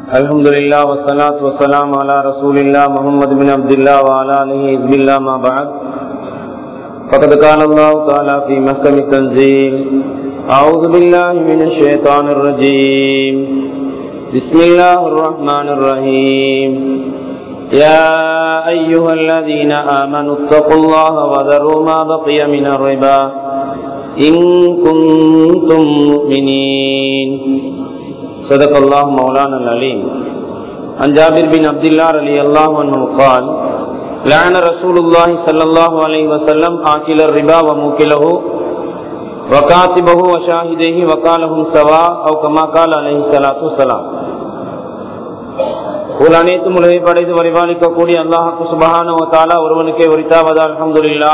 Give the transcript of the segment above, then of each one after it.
الحمد لله والصلاة والسلام على رسول الله محمد بن عبد الله وعلى آله حزب الله ما بعد فقد قال الله تعالى في محكم التنزيل أعوذ بالله من الشيطان الرجيم بسم الله الرحمن الرحيم يا أيها الذين آمنوا اتقوا الله وذروا ما بقي من الربا إن كنتم مؤمنين صدق الله مولانا العليم عن جابر بن عبد الله رضي الله عنه قال لعن رسول الله صلى الله عليه وسلم آكل الربا وموكله وكاتبه وشاهديه وقالهم سواء أو كما قال عليه الصلاة والسلام உல் அனைத்து உலகை படைத்து பரிபாலிக்கக்கூடிய அல்லாஹுக்கு சுபஹான தாலா ஒருவனுக்கே உரித்தாவதா அலமதுல்லா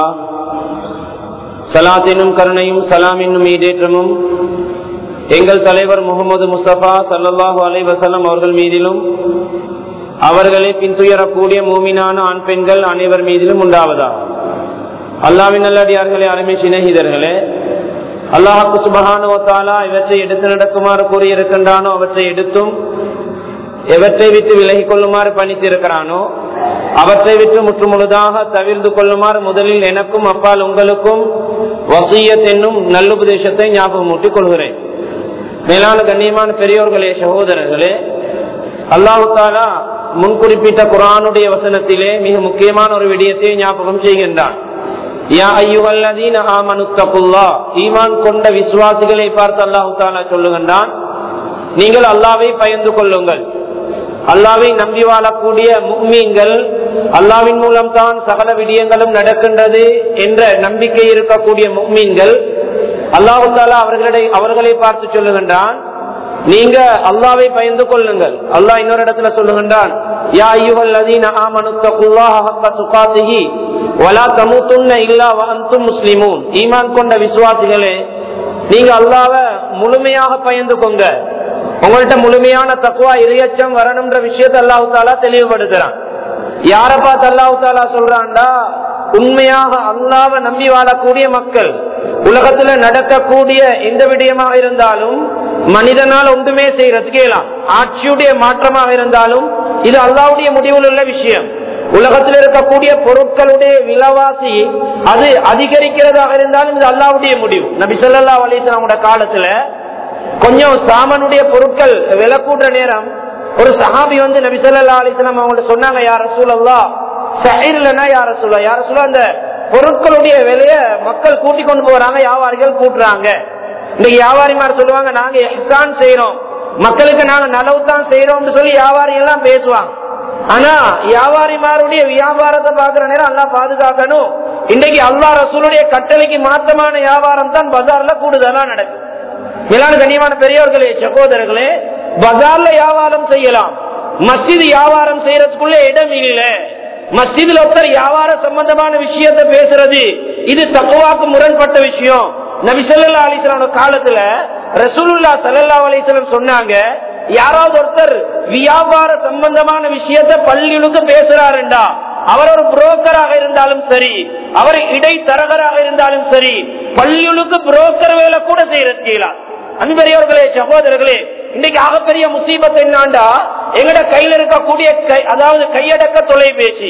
சலாத் என்னும் கருணையும் சலாம் என்னும் ஈடேற்றமும் எங்கள் தலைவர் முகமது முஸ்தபா சல்லாஹூ அலை வசலம் அவர்கள் மீதிலும் அவர்களை பின்துயரக்கூடிய மூமினான ஆண் பெண்கள் அனைவர் மீதிலும் உண்டாவதா அல்லாவின் நல்லடியார்களே அருமை சிநேகிதர்களே அல்லாஹுக்கு சுபகானுவத்தாலா இவற்றை எடுத்து நடக்குமாறு கூறியிருக்கின்றானோ அவற்றை எடுத்தும் எவற்றை விட்டு விலகிக் கொள்ளுமாறு பணித்திருக்கிறானோ அவற்றை விட்டு முற்றுமுழுதாக தவிர்த்து கொள்ளுமாறு முதலில் எனக்கும் அப்பால் உங்களுக்கும் வசியத் என்னும் நல்லுபதேசத்தை ஞாபகம் ஊட்டிக் கொள்கிறேன் மேலான கண்ணியமான பெரியோர்களே சகோதரர்களே அல்லாஹு தாலா முன் குறிப்பிட்ட குரானுடைய வசனத்திலே மிக முக்கியமான ஒரு விடயத்தை ஞாபகம் செய்கின்றான் ஈமான் கொண்ட விசுவாசிகளை பார்த்து அல்லாஹு தாலா சொல்லுகின்றான் நீங்கள் அல்லாவை பயந்து கொள்ளுங்கள் அல்லாவை நம்பி வாழக்கூடிய முக்மீன்கள் அல்லாவின் மூலம் தான் சகல விடயங்களும் நடக்கின்றது என்ற நம்பிக்கை இருக்கக்கூடிய முக்மீன்கள் அல்லாஹு தாலா அவர்களை அவர்களை பார்த்து சொல்லுகின்றான் நீங்க அல்லாவை பயந்து கொள்ளுங்கள் அல்லாஹ் இன்னொரு இடத்துல சொல்லுகின்றான் யா ஐயுகள் அதீன ஆமனுத்தகுல்லாஹி வலா தமுத்துன்ன இல்லா வஅந்தும் முஸ்லிமூன் ஈமான் கொண்ட விசுவாசிகளே நீங்க அல்லாவ முழுமையாக பயந்து கொங்க உங்கள்ட்ட முழுமையான தக்குவா இரையச்சம் வரணும்ன்ற விஷயத்தை அல்லாஹு தாலா தெளிவுபடுத்துறான் யார பார்த்து அல்லாஹு தாலா சொல்றான்டா உண்மையாக அல்லாவ நம்பி வாழக்கூடிய மக்கள் உலகத்துல நடக்கக்கூடிய எந்த விடயமாக இருந்தாலும் மனிதனால் ஒன்றுமே செய்யறதுக்கு இயலாம் ஆட்சியுடைய மாற்றமாக இருந்தாலும் இது அல்லாவுடைய முடிவில் உள்ள விஷயம் உலகத்தில் இருக்கக்கூடிய பொருட்களுடைய விலைவாசி அது அதிகரிக்கிறதாக இருந்தாலும் இது அல்லாவுடைய முடிவு நபி சொல்லா அலிஸ்லாமோட காலத்துல கொஞ்சம் சாமனுடைய பொருட்கள் விலை கூடுற நேரம் ஒரு சஹாபி வந்து நபி சொல்லா அலிஸ்லாம் அவங்கள்ட்ட சொன்னாங்க யார சூழல்லா சஹிர்லன்னா யார சொல்ல யார சொல்ல அந்த பொருட்களுடைய விலைய மக்கள் கூட்டி கொண்டு போறாங்க வியாபாரிகள் கூட்டுறாங்க இன்னைக்கு வியாபாரிமார் சொல்லுவாங்க நாங்க எஹ்சான் செய்யறோம் மக்களுக்கு நாங்க நலவு தான் செய்யறோம்னு சொல்லி வியாபாரி எல்லாம் பேசுவாங்க ஆனா வியாபாரிமாருடைய வியாபாரத்தை பாக்குற நேரம் எல்லாம் பாதுகாக்கணும் இன்னைக்கு அல்லா ரசூலுடைய கட்டளைக்கு மாற்றமான வியாபாரம் தான் பஜார்ல கூடுதலா நடக்கும் மேலான கண்ணியமான பெரியவர்களே சகோதரர்களே பஜார்ல வியாபாரம் செய்யலாம் மஸ்ஜித் வியாபாரம் செய்யறதுக்குள்ள இடம் இல்லை மஸ்ஜிதுல ஒருத்தர் வியாபார சம்பந்தமான விஷயத்த பேசுறது இது தக்குவாக்கு முரண்பட்ட விஷயம் நபிசல்லா அலிஸ்லாமோட காலத்துல ரசூலுல்லா சல்லா அலிஸ்லாம் சொன்னாங்க யாராவது ஒருத்தர் வியாபார சம்பந்தமான விஷயத்த பள்ளிகளுக்கு பேசுறாருண்டா அவர் ஒரு புரோக்கராக இருந்தாலும் சரி அவர் இடைத்தரகராக இருந்தாலும் சரி பள்ளிகளுக்கு புரோக்கர் வேலை கூட செய்யறது அன்பெரியவர்களே சகோதரர்களே இன்னைக்கு ஆகப்பெரிய முசீபத் என்னாண்டா எங்கட கையில இருக்கக்கூடிய அதாவது கையடக்க தொலைபேசி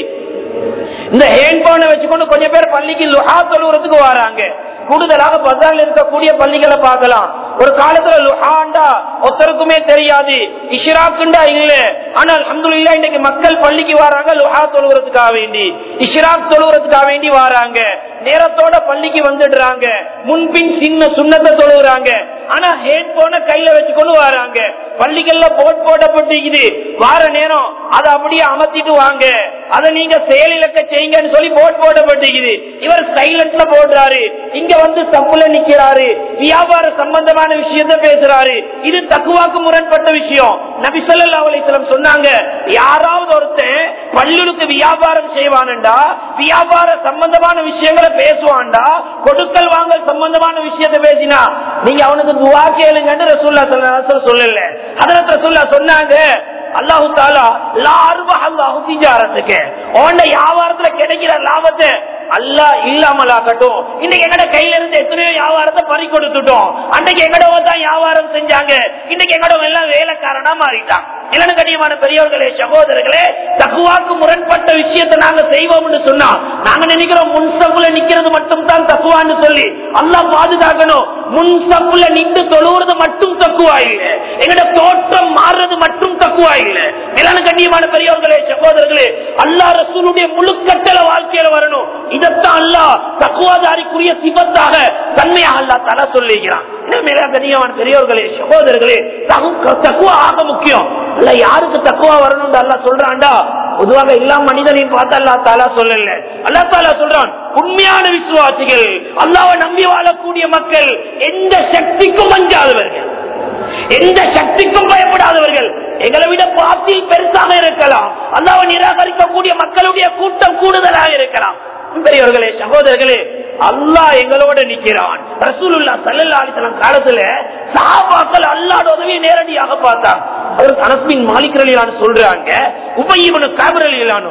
இந்த ஹேண்ட்போனை வச்சுக்கொண்டு கொஞ்சம் பேர் பள்ளிக்கு லுஹா தொழுகிறதுக்கு வராங்க கூடுதலாக பஜார்ல இருக்கக்கூடிய பள்ளிகளை பார்க்கலாம் ஒரு காலத்துல லுஹாண்டா ஒருத்தருக்குமே தெரியாது இஷ்ராக்குண்டா இல்ல ஆனால் அஹமதுல்லா இன்னைக்கு மக்கள் பள்ளிக்கு வராங்க லுஹா தொழுகிறதுக்காக வேண்டி இஷ்ராக் தொழுகிறதுக்காக வேண்டி வராங்க நேரத்தோட பள்ளிக்கு வந்துடுறாங்க முன்பின் சின்ன சுண்ணத்தை தொழுகிறாங்க ஆனா ஹேட் போன கையில வச்சுக்கொண்டு வராங்க பள்ளிகள்ல போட் போடப்பட்டிருக்குது வார நேரம் அதை அப்படியே அமர்த்திட்டு வாங்க அதை நீங்க செயலிழக்க செய்யுங்கன்னு சொல்லி போட் போடப்பட்டிருக்குது இவர் சைலண்ட்ல போடுறாரு இங்க வந்து சப்புல நிக்கிறாரு வியாபார சம்பந்தமான விஷயத்த பேசுறாரு இது தக்குவாக்கு முரண்பட்ட விஷயம் நபி சொல்லா அலிஸ்லம் சொன்னாங்க யாராவது ஒருத்தன் பள்ளிகளுக்கு வியாபாரம் செய்வானுண்டா வியாபார சம்பந்தமான விஷயங்களை பேசுவான்டா கொடுக்கல் வாங்கல் சம்பந்தமான விஷயத்தை பேசினா நீங்க அவனுக்கு துவா கேளுங்கன்னு ரசூல்லா சொல்லல அதுல ரசூல்லா சொன்னாங்க அல்லாஹு தாலா லார்வ அல்லாஹு திஜாரத்துக்கு உன்ட வியாபாரத்துல கிடைக்கிற லாபத்தை அல்லா இல்லாமலாக்கட்டும் இன்னைக்கு எங்கட கையில இருந்து எத்தனையோ வியாபாரத்தை பறி கொடுத்துட்டோம் அன்னைக்கு எங்கடவங்க தான் வியாபாரம் செஞ்சாங்க இன்னைக்கு எங்கடவங்க எல்லாம் வேலைக்காரனா மாறிட்டான் இளன கண்ணியமான பெரியவர்களே சகோதரர்களே தக்குவாக்கு முரண்பட்ட விஷயத்தை நாங்க செய்வோம்னு சொன்னா நாங்க நினைக்கிறோம் முன் சப்புல நிக்கிறது மட்டும் தான் தக்குவான்னு சொல்லி அல்லாஹ் பாதுகாக்கணும் முன் சப்புல நின்று தொழுவுறது மட்டும் தக்குவா இல்ல எங்கட தோற்றம் மாறுறது மட்டும் தக்குவா இல்ல இளன கண்ணியமான பெரியவர்களே சகோதரர்களே அல்லாஹ் ரசூலுடைய முழுக்கட்டள வாழ்க்கையில வரணும் இதத்தான் அல்லாஹ் தக்குவாதாரிக்குரிய சிபத்தாக தன்மையாக அல்லாஹ் தலா சொல்லிக்கிறான் மேல கண்ணியமான பெரியவர்களே சகோதரர்களே தகு- தக்குவா ஆக முக்கியம் இல்ல யாருக்கு தக்குவா வரணும் அல்லா சொல்றான்டா பொதுவாக எல்லா மனிதனையும் பார்த்து அல்லா தாலா சொல்லல அல்லா தாலா சொல்றான் உண்மையான விசுவாசிகள் அல்லாவை நம்பி வாழக்கூடிய மக்கள் எந்த சக்திக்கும் அஞ்சாதவர்கள் எந்த சக்திக்கும் பயப்படாதவர்கள் எங்களை விட பாத்தில் பெருசாக இருக்கலாம் அல்லாவை நிராகரிக்கக்கூடிய மக்களுடைய கூட்டம் கூடுதலாக இருக்கலாம் பெரியவர்களே சகோதரர்களே அல்லாஹ் எங்களோட நிக்கிறான் ரசூலுல்லா சல்லல்லா அலிசல்லாம் காலத்துல சஹாபாக்கள் அல்லாஹ் உதவியை நேரடியாக பார்த்தாங்க அவருக்கு அனஸ்மின் மாலிக் சொல்றாங்க உபயவனு காபிரலிலானோ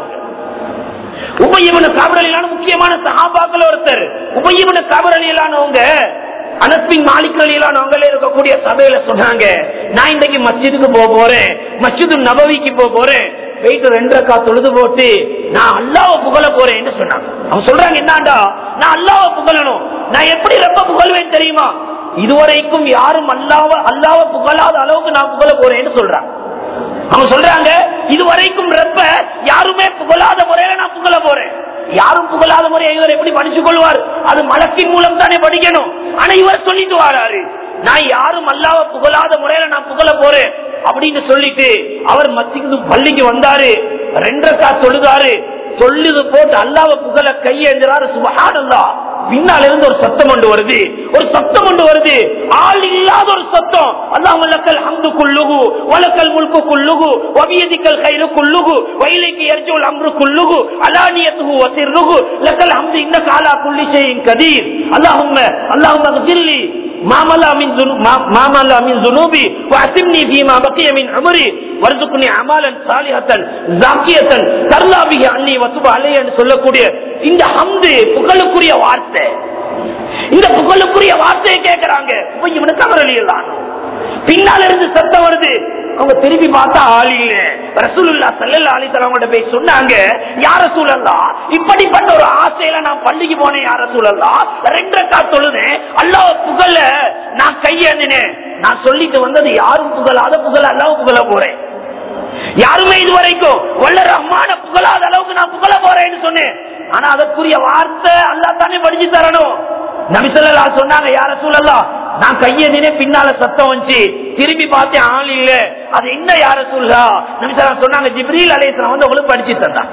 உபயவனு காபிரலிலான முக்கியமான சஹாபாக்கள் ஒருத்தர் உபயவனு காபிரலிலானவங்க அனஸ்பின் மாலிக் அலிலானவங்களே இருக்கக்கூடிய சபையில சொன்னாங்க நான் இன்றைக்கு மஸ்ஜிதுக்கு போக போறேன் மஸ்ஜிது நபவிக்கு போக போறேன் போயிட்டு ரெண்டு ரக்கா தொழுது போட்டு நான் அல்லாவ புகழ போறேன்னு சொன்னாங்க அவங்க சொல்றாங்க என்னடா நான் அல்லாவ புகழணும் நான் எப்படி ரொம்ப புகழ்வேன் தெரியுமா இதுவரைக்கும் யாரும் அல்லாவ அல்லாவ புகழாத அளவுக்கு நான் புகழ போறேன்னு சொல்றாங்க அவங்க சொல்றாங்க இதுவரைக்கும் ரெப்ப யாருமே புகழாத முறையில நான் புகழ போறேன் யாரும் புகழாத முறை இவர் எப்படி படிச்சுக் கொள்வார் அது மலக்கின் மூலம் தானே படிக்கணும் ஆனா இவர் சொல்லிட்டு வராரு நான் யாரும் அல்லாவ புகழாத முறையில நான் புகழ போறேன் அப்படின்னு சொல்லிட்டு அவர் மத்திக்கு பள்ளிக்கு வந்தாரு ரெண்டரைக்கா தொழுதாரு சொல்லுது போட்டு அல்லாவ புகழ கையெழுந்தாரு சுபஹானல்லா பின்னால இருந்து ஒரு சத்தம் கொண்டு வருது ஒரு சத்தம் கொண்டு வருது ஆள் இல்லாத ஒரு சத்தம் அல்லாஹ் லக்கல் ஹம்து குல்லுகு வலக்கல் முல்கு குல்லுகு வபியதிக்கல் கைரு குல்லுகு வயலைக்கு எரிச்சோல் அம்ரு குல்லுகு அலானியத்துகு வசிர்ருகு லக்கல் ஹம்து இந்த காலா குல்லி ஷைஇன் கதீர் அல்லாஹும்ம அல்லாஹும்ம اغفرلي ما ملا من ذنوب ما ملا من ذنوبي واعتمني فيما بقي من عمري வர்துக்குனி அமாலன் சாலிஹத்தன் ஜாக்கியத்தன் கர்லாபிகி அன்னி வசுப அலையன்னு சொல்லக்கூடிய இந்த ஹம்து புகழுக்குரிய வார்த்தை இந்த புகழுக்குரிய வார்த்தையை கேட்கிறாங்க இப்ப இவனுக்கு அவர் எழுதலாம் பின்னால இருந்து சத்தம் வருது அவங்க திரும்பி பார்த்தா ஆள் இல்ல ரசூலுல்லா சல்லல்லா அலித்தலவங்கள்ட்ட போய் சொன்னாங்க யார சூழல்லா இப்படிப்பட்ட ஒரு ஆசையில நான் பள்ளிக்கு போனேன் யார சூழல்லா ரெண்டரைக்கா தொழுதேன் அல்லாஹ் புகழ நான் கையேந்தினேன் நான் சொல்லிட்டு வந்தது யாரும் புகழாத புகழ அல்லாஹ் புகழ போறேன் யாருமே இதுவரைக்கும் வல்ல ரஹ்மான புகழாத அளவுக்கு நான் புகழ போறேன்னு சொன்னேன் ஆனா அதற்குரிய வார்த்தை அல்லா தானே படிச்சு தரணும் நபிசல்லா சொன்னாங்க யார சூழல்லாம் நான் கையதினே பின்னால சத்தம் வந்துச்சு திரும்பி பார்த்தேன் ஆள் இல்ல அது என்ன யார சூழலா நபிசல்லா சொன்னாங்க ஜிப்ரீல் அலேஸ்லாம் வந்து உங்களுக்கு படிச்சு தந்தான்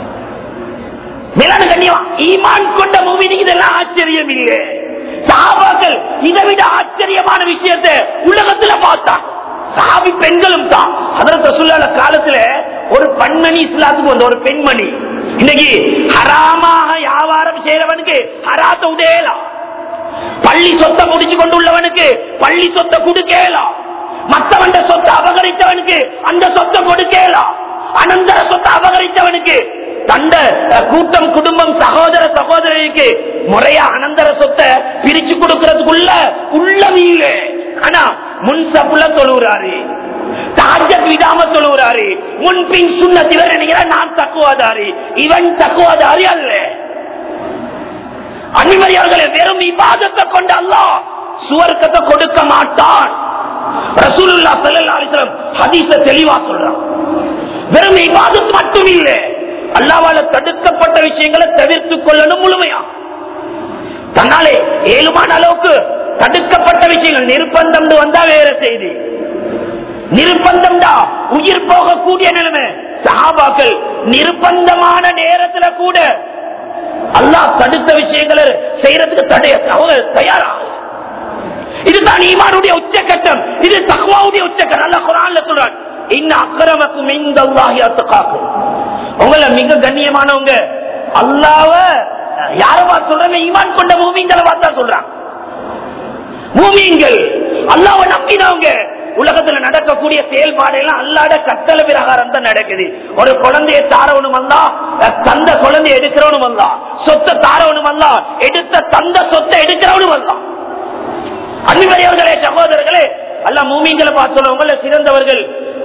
மேலான கண்ணியம் ஈமான் கொண்ட மூவினுக்கு இதெல்லாம் ஆச்சரியம் இல்லை சாபாக்கள் இதை விட ஆச்சரியமான விஷயத்தை உலகத்துல பார்த்தான் சாபி பெண்களும் தான் அதற்கு சொல்லாத காலத்துல ஒரு பெண்மணி இஸ்லாத்துக்கு வந்த ஒரு பெண்மணி இன்னைக்கு ஹராமாக வியாபாரம் செய்யறவனுக்கு ஹராத்த உடையலாம் பள்ளி சொத்தை முடிச்சு கொண்டு உள்ளவனுக்கு பள்ளி சொத்தை கொடுக்கலாம் மத்தவன் சொத்தை அபகரித்தவனுக்கு அந்த சொத்தை கொடுக்கலாம் அனந்தர சொத்தை அபகரித்தவனுக்கு தண்ட கூட்டம் குடும்பம் சகோதர சகோதரிக்கு முறையா அனந்தர சொத்தை பிரிச்சு கொடுக்கறதுக்குள்ள உள்ளம் இல்லை ஆனா முன் சப்புல தொழுகிறாரு தாஜத் விடாம தொழுகிறாரு முன்பின் சுண்ணத் இவர் நினைக்கிறார் நான் தக்குவாதாரி இவன் தக்குவாதாரி அல்ல அன்னிமரியார்களே வெறும் இபாதத்தை கொண்டு அல்லாஹ் சுவர்க்கத்தை கொடுக்க மாட்டான் ரசூலுல்லா ஸல்லல்லாஹு அலைஹி வஸல்லம் ஹதீஸ தெளிவா சொல்றான் வெறும் இபாதத் மட்டும் இல்லை அல்லாவால தடுக்கப்பட்ட விஷயங்களை தவிர்த்து கொள்ளணும் முழுமையா தன்னாலே ஏழுமான அளவுக்கு தடுக்கப்பட்ட விஷயங்கள் நிர்பந்தம் வந்தா வேற செய்தி நிர்பந்தம் தான் உயிர் போகக்கூடிய நிலைமை சஹாபாக்கள் நிர்பந்தமான நேரத்துல கூட அல்லாஹ் தடுத்த விஷயங்களை செய்யறதுக்கு தடைய தயாராக இதுதான் ஈமானுடைய உச்சக்கட்டம் இது தக்குவாவுடைய உச்சக்கட்டம் அல்ல குரான்ல சொல்றான் இன்ன அக்கிரமக்கும் இந்த அத்தகாக்கும் உங்களை மிக கண்ணியமானவங்க அல்லாவ யாரவா சொல்றாங்க ஈமான் கொண்ட மூமிங்களை பார்த்தா சொல்றான் மூமியங்கள் அல்லாவை நம்பினவங்க உலகத்துல நடக்கக்கூடிய செயல்பாடு எல்லாம் அல்லாட கட்டளை பிரகாரம் தான் நடக்குது ஒரு குழந்தைய தாரவனும் அல்ல தந்த குழந்தைய எடுக்கிறவனும் அல்ல சொத்தை தாரவனும் அல்ல எடுத்த தந்த சொத்தை எடுக்கிறவனும் அல்ல அன்பிவரையவர்களே சகோதரர்களே அல்ல மூமிங்களை பார்த்து சொல்லுவங்கள சிறந்தவர்கள்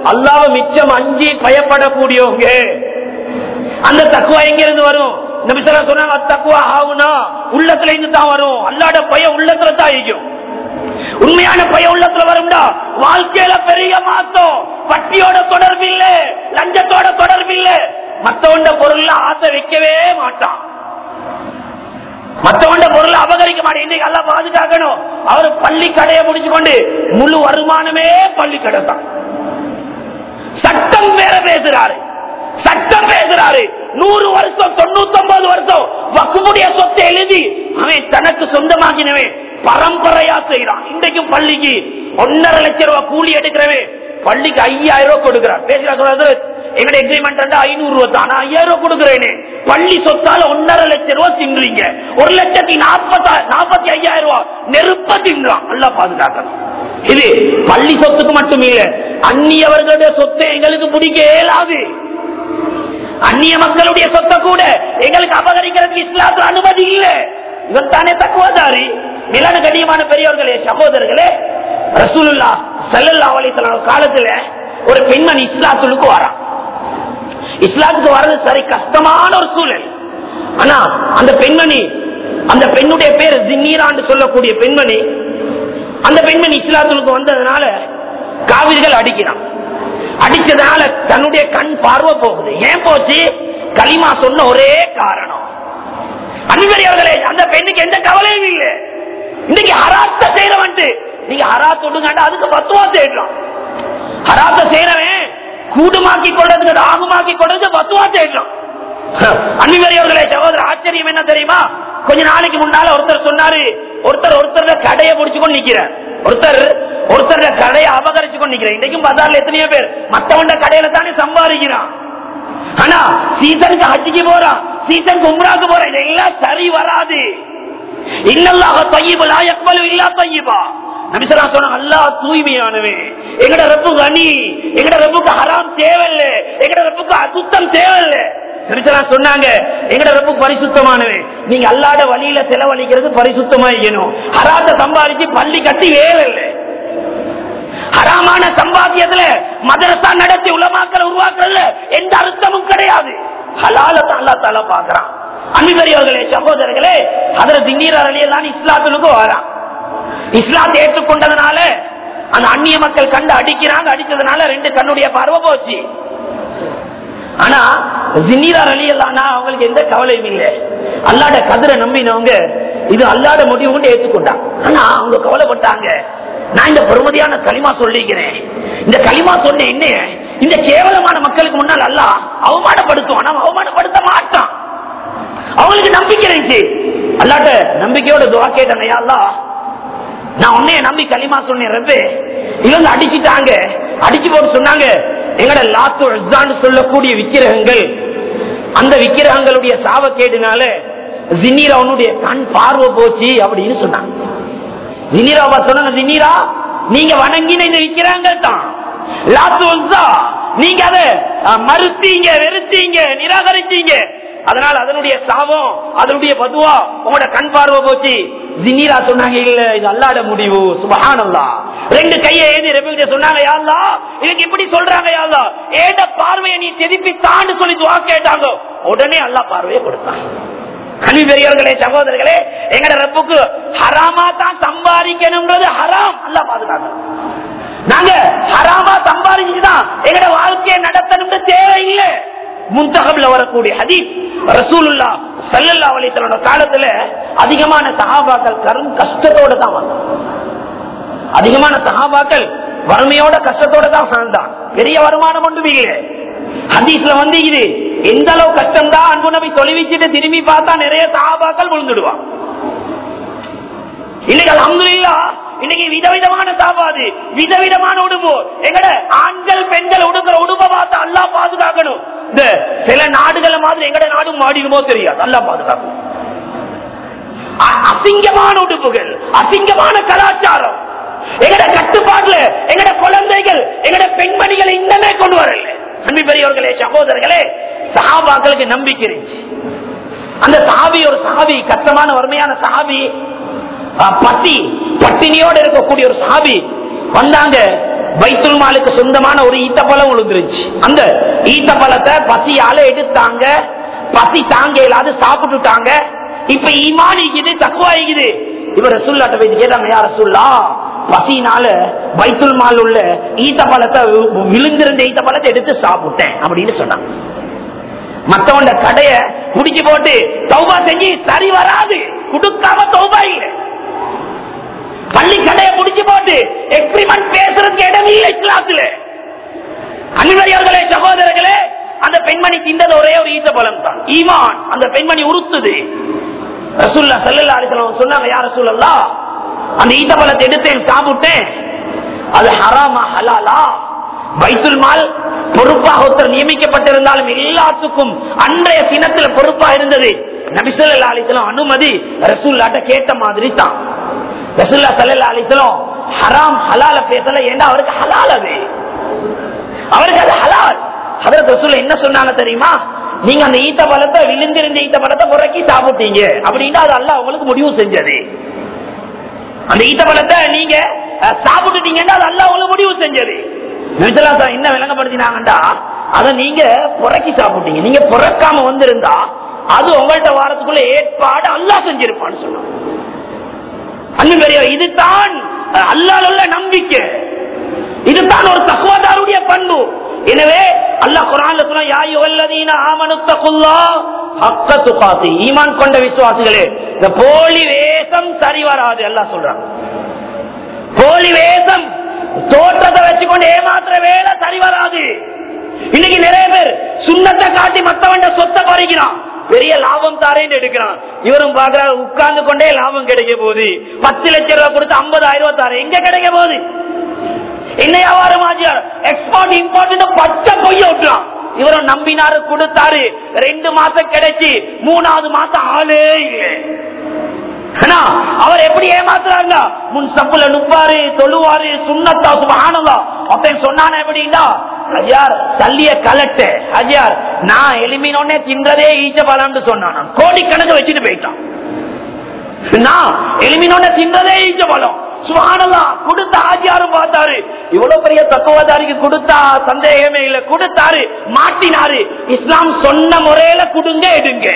அல்லாவ மிச்சம் அஞ்சி பயப்படக்கூடியவங்க அந்த தக்குவா எங்க இருந்து வரும் நபிசரா சொன்னாங்க தக்குவா ஆகுனா உள்ளத்துல இருந்து தான் வரும் அல்லாட பயம் உள்ளத்துல தான் இருக்கும் உண்மையான பயம் உள்ளத்துல வரும்டா வாழ்க்கையில பெரிய மாத்தம் வட்டியோட தொடர்பு இல்ல லஞ்சத்தோட தொடர்பு இல்ல மத்தவண்ட பொருள்ல ஆசை வைக்கவே மாட்டான் மத்தவண்ட பொருளை அபகரிக்க மாட்டேன் இன்னைக்கு எல்லாம் பாதுகாக்கணும் அவர் பள்ளி கடையை முடிச்சு கொண்டு முழு வருமானமே பள்ளி கடை தான் சட்டம் வேற பேசுறாரு சட்டம் பேசுறாரு நூறு வருஷம் தொண்ணூத்தி ஒன்பது வருஷம் வக்குமுடைய சொத்தை எழுதி அவன் தனக்கு சொந்தமாகினவன் பரம்பரையா செய்யறான் இன்றைக்கும் பள்ளிக்கு ஒன்னரை லட்சம் ரூபாய் கூலி எடுக்கிறவன் பள்ளிக்கு ஐயாயிரம் ரூபாய் கொடுக்கிறான் பேசுற சொல்றது எங்கட எக்ரிமெண்ட் ஐநூறு ரூபாய் தான் நான் ஐயாயிரம் ரூபாய் கொடுக்கிறேனே பள்ளி சொத்தால ஒன்னரை லட்சம் ரூபாய் தின்றீங்க ஒரு லட்சத்தி நாற்பத்தி நாற்பத்தி ஐயாயிரம் ரூபாய் நெருப்ப தின்றான் நல்லா பாதுகாக்கணும் இது பள்ளி சொத்துக்கு மட்டும் இல்ல அந்நியவர்களுடைய சொத்தை எங்களுக்கு பிடிக்க இயலாது அந்நிய மக்களுடைய சொத்தை கூட எங்களுக்கு அபகரிக்கிறதுக்கு இஸ்லாத்துல அனுமதி இல்ல இவன் தானே தக்குவதாரி நிலனு கண்ணியமான பெரியவர்களே சகோதரர்களே ரசூலுல்லா சல்லல்லா அலிசல்லாம் காலத்துல ஒரு பெண்மணி இஸ்லாத்துக்கு வரான் இஸ்லாத்துக்கு வர்றது சரி கஷ்டமான ஒரு சூழல் ஆனா அந்த பெண்மணி அந்த பெண்ணுடைய பேர் ஜின்னீரான்னு சொல்லக்கூடிய பெண்மணி அந்த பெண்மணி இஸ்லாத்துக்கு வந்ததுனால காவிரிகள் அடிக்கிறான் அடிச்சதுனால தன்னுடைய கண் பார்வை போகுது ஏன் போச்சு களிமா சொன்ன ஒரே காரணம் அன்பர்களே அந்த பெண்ணுக்கு எந்த கவலையும் இல்லை இன்னைக்கு ஹராத்த செய்யறவன் நீங்க ஹராத் விடுங்க அதுக்கு பத்துவா தேடுறான் ஹராத்த செய்யறவன் கூடுமாக்கி கொள்றதுக்கு ஆகுமாக்கி கொள்றது பத்துவா தேடுறான் அன்பர்களே சகோதரர் ஆச்சரியம் என்ன தெரியுமா கொஞ்ச நாளைக்கு முன்னால ஒருத்தர் சொன்னாரு ஒருத்தர் ஒருத்தர் கடையை முடிச்சு கொண்டு நிக்கிறார் ஒருத்தர் ஒருத்தர் கடையை அபகரிச்சு கொண்டு நிக்கிறேன் இன்னைக்கும் பஜார்ல எத்தனையோ பேர் மத்தவண்ட கடையில தானே சம்பாதிக்கிறான் ஆனா சீசனுக்கு ஹஜ்ஜிக்கு போறான் சீசனுக்கு உம்ராக்கு போறான் இதெல்லாம் சரி வராது இன்னல்லாக தையீபலா எக்பலு இல்லா தையீபா நபிசலா சொன்ன அல்லா தூய்மையானவே எங்கட ரப்பு கனி எங்கட ரப்புக்கு ஹராம் தேவையில்ல எங்கட ரப்புக்கு அசுத்தம் தேவையில்ல நபிசலா சொன்னாங்க எங்கட ரப்பு பரிசுத்தமானவே நீங்க அல்லாத வழியில செலவழிக்கிறது பரிசுத்தமா இருக்கணும் ஹராத்த சம்பாதிச்சு பள்ளி கட்டி வேலை இல்லை ஹராமான சம்பாத்தியத்துல மதரசா நடத்தி உலமாக்கள் உருவாக்குறதுல எந்த அர்த்தமும் கிடையாது ஹலால அல்லா தால பாக்குறான் அன்பர்களே சகோதரர்களே அதுல திண்ணீர் அலியெல்லாம் இஸ்லாத்துக்கு வரான் இஸ்லாத்தை ஏற்றுக்கொண்டதுனால அந்த அந்நிய மக்கள் கண்டு அடிக்கிறாங்க அடிச்சதுனால ரெண்டு கண்ணுடைய பார்வை போச்சு ஆனா ஜின்னீரார் அலி அல்லானா அவங்களுக்கு எந்த கவலையும் இல்லை அல்லாட கதிரை நம்பினவங்க இது அல்லாட முடிவு கொண்டு ஏற்றுக்கொண்டாங்க ஆனா அவங்க கவலைப்பட்டாங்க நான் இந்த பெருமதியான களிமா சொல்லிக்கிறேன் இந்த களிமா சொன்ன என்ன இந்த கேவலமான மக்களுக்கு முன்னால் அல்ல அவமானப்படுத்துவான் நம்ம அவமானப்படுத்த மாட்டான் அவங்களுக்கு நம்பிக்கை இருந்துச்சு அல்லாட்ட நம்பிக்கையோட துவா கேட்டாங்க அல்லா நான் உன்னைய நம்பி களிமா சொன்னேன் ரப்பே இவங்க அடிச்சுட்டாங்க அடிச்சு போட்டு சொன்னாங்க எங்கட லாத்து இஸ்ஸான்னு சொல்லக்கூடிய விக்கிரகங்கள் அந்த விக்கிரகங்களுடைய சாவக்கேடுனால ஜின்னீரா அவனுடைய கண் பார்வை போச்சு அப்படின்னு சொன்னாங்க ஜினீராவா சொன்னாங்க ஜினீரா நீங்க வணங்கின இந்த விக்கிறாங்க தான் லாத்து உஸ்ஸா நீங்க அதை அஹ், மறுத்தீங்க வெறுத்தீங்க நிராகரிச்சீங்க அதனால அதனுடைய சாபம் அதனுடைய பதுவா உங்களோட கண் பார்வை போச்சு ஜினீரா சொன்னாங்க இல்ல இது அல்லாட முடிவு சுபஹானல்லா ரெண்டு கையை ஏந்தி ரபிகிட்ட சொன்னாங்க யாழ்லா இதுக்கு இப்படி சொல்றாங்க யாழ்லா ஏட பார்வையை நீ திருப்பி தாண்டு சொல்லி துவா கேட்டாங்க உடனே அல்லா பார்வையை கொடுத்தான் கல்வி பெரியவர்களே சகோதரர்களே எங்கட ரப்புக்கு ஹராமா தான் சம்பாதிக்கணும்ன்றது ஹராம் அல்ல பாதுகாக்கணும் நாங்க ஹராமா சம்பாதிச்சுதான் எங்கட வாழ்க்கையை நடத்தணும்னு தேவையில்லை முந்தகம்ல வரக்கூடிய ஹதீஸ் ரசூலுல்லா சல்லல்லா அலித்தலோட காலத்துல அதிகமான சஹாபாக்கள் கரும் கஷ்டத்தோட தான் வந்தாங்க அதிகமான சஹாபாக்கள் வறுமையோட கஷ்டத்தோட தான் வாழ்ந்தான் பெரிய வருமானம் ஒன்றும் இல்லை ஹதீஸ்ல வந்து இது எந்த அளவு கஷ்டம் தான் அன்பு நபி தொலைவிச்சுட்டு திரும்பி பார்த்தா நிறைய சஹாபாக்கள் விழுந்துடுவான் இன்னைக்கு அல்ஹம்துலில்லா இன்னைக்கு விதவிதமான சாப்பாடு விதவிதமான உடுப்பு எங்கட ஆண்கள் பெண்கள் உடுக்கிற உடுப்பை பார்த்து அல்லா பாதுகாக்கணும் இந்த சில நாடுகளை மாதிரி எங்கட நாடு மாடிடுமோ தெரியாது அல்லா பாதுகாக்கணும் அ- அசிங்கமான உடுப்புகள் அசிங்கமான கலாச்சாரம் எங்கட கட்டுப்பாட்டுல எங்கட குழந்தைகள் எங்கட பெண்மணிகளை இன்னமே கொண்டு வரல அன்பு பெரியவர்களே சகோதரர்களே சஹாபாக்களுக்கு நம்பிக்கை இருந்துச்சு அந்த சஹாபி ஒரு சஹாபி கஷ்டமான வறுமையான சஹாபி அஹ், பசி பட்டினியோட இருக்கக்கூடிய ஒரு சஹாபி வந்தாங்க பைத்துல் மாலுக்கு சொந்தமான ஒரு ஈத்த பழம் விழுந்துருச்சு அந்த ஈத்த பழத்தை பசியால எடுத்தாங்க பசி தாங்க இல்லாத சாப்பிட்டுட்டாங்க இப்ப ஈமான் இருக்குது தக்குவா இருக்குது இவர் ரசூல்லாட்ட போய் கேட்டாங்க யார் ரசூல்லா பசினால பைத்துல் மால் உள்ள ஈத்த பழத்தை வி- விழுந்திருந்த ஈத்த பழத்தை எடுத்து சாப்பிட்டேன் அப்படின்னு சொன்னாங்க மத்தவண்ட கடைய குடிச்சு போட்டு தௌபா செஞ்சு சரி வராது கொடுக்காம தௌபா இல்லை பள்ளி கடையை முடிச்சு போட்டு எக்ஸ்பிரிமெண்ட் பேசுறதுக்கு இடம் இல்லை இஸ்லாத்துல அன்பர்களே சகோதரர்களே அந்த பெண்மணி திண்டது ஒரே ஒரு ஈத்த பலம் தான் ஈமான் அந்த பெண்மணி உறுத்துது ரசூல்லா சல்லல்லா அலிஸ்லாம் சொன்னாங்க யார் ரசூலல்லா அந்த ஈத்த பழத்தை எடுத்தேன் சாப்பிட்டேன் அது ஹராமா ஹலாலா பைத்துல் மால் பொறுப்பாக ஒருத்தர் நியமிக்கப்பட்டிருந்தாலும் எல்லாத்துக்கும் அன்றைய தினத்துல பொறுப்பா இருந்தது நபிசல்லா அலிஸ்லாம் அனுமதி ரசூல்லாட்ட கேட்ட மாதிரி தான் ரசூல்லா சல்லல்லா அலிஸ்லாம் ஹராம் ஹலால பேசல ஏண்டா அவருக்கு ஹலால் அது அவருக்கு அது ஹலால் அதற்கு ரசூல் என்ன சொன்னாங்க தெரியுமா நீங்க அந்த ஈத்த பழத்தை விழுந்திருந்த ஈத்த பழத்தை முறைக்கி சாப்பிட்டீங்க அப்படின்னா அது அல்லாஹ் உங்களுக்கு முடிவு செஞ்சது அந்த ஈத்த பழத்தை நீங்க அஹ், சாப்பிட்டுட்டீங்கன்னா அது அல்லாஹ் உங்களுக்கு முடிவு செஞ்சது நபிசல்லா சார் என்ன விளங்கப்படுத்தினாங்கடா அதை நீங்க புறக்கி சாப்பிட்டீங்க நீங்க புறக்காம வந்திருந்தா அது உங்கள்ட்ட வாரத்துக்குள்ள ஏற்பாடு அல்லாஹ் செஞ்சிருப்பான்னு சொன்னாங்க அன்பு பெரிய இதுதான் அஹ், அல்லாஹ் உள்ள நம்பிக்கை இதுதான் ஒரு தக்குவதாருடைய பண்பு எனவே அல்லாஹ் குரான்ல சொன்னா யா அய்யுஹல்லதீன ஆமனு தக்குல்லாஹ் ஹக்க துகாத்தி ஈமான் கொண்ட விசுவாசிகளே இந்த போலி வேஷம் சரி வராது அல்லாஹ் சொல்றான் போலி வேஷம் தோற்றத்தை வச்சுக்கொண்டு ஏமாத்துற வேலை சரி வராது இன்னைக்கு நிறைய பேர் சுண்ணத்தை காட்டி மத்தவண்ட சொத்தை பறிக்கிறான் பெரிய லாபம் தாரேன்னு எடுக்கிறான் இவரும் பாக்குறாரு உட்கார்ந்து கொண்டே லாபம் கிடைக்க போகுது பத்து லட்சம் ரூபாய் கொடுத்து ஐம்பதாயிரம் ரூபாய் தாரேன் எங்க கிடைக்க போகுது என்ன வியாபாரம் ஆச்சியார் எக்ஸ்போர்ட் இம்போர்ட் பச்சை பொய்ய விட்டுறான் இவரும் நம்பினாரு கொடுத்தாரு ரெண்டு மாசம் கிடைச்சு மூணாவது மாசம் ஆளே இல்லை ஆனா, அவர் எப்படி ஏமாத்துறாங்க முன் சப்புல நுப்பாரு தொழுவாரு சுண்ணத்தா சுபஹானல்லா அப்பன் சொன்னானே எப்படின்னா அஜார் சல்லிய கலட்டு அஜார் நான் எளிமினோடனே தின்றதே ஈச்ச பலம்னு சொன்னான் கோடிக்கணக்கு வச்சுட்டு போயிட்டான் நான் எளிமினோட தின்றதே ஈச்ச பலம் சுபானல்லா கொடுத்த ஆஜியாரும் பார்த்தாரு இவ்வளவு பெரிய தத்துவதாரிக்கு கொடுத்தா சந்தேகமே இல்ல கொடுத்தாரு மாட்டினாரு இஸ்லாம் சொன்ன முறையில குடுங்க எடுங்க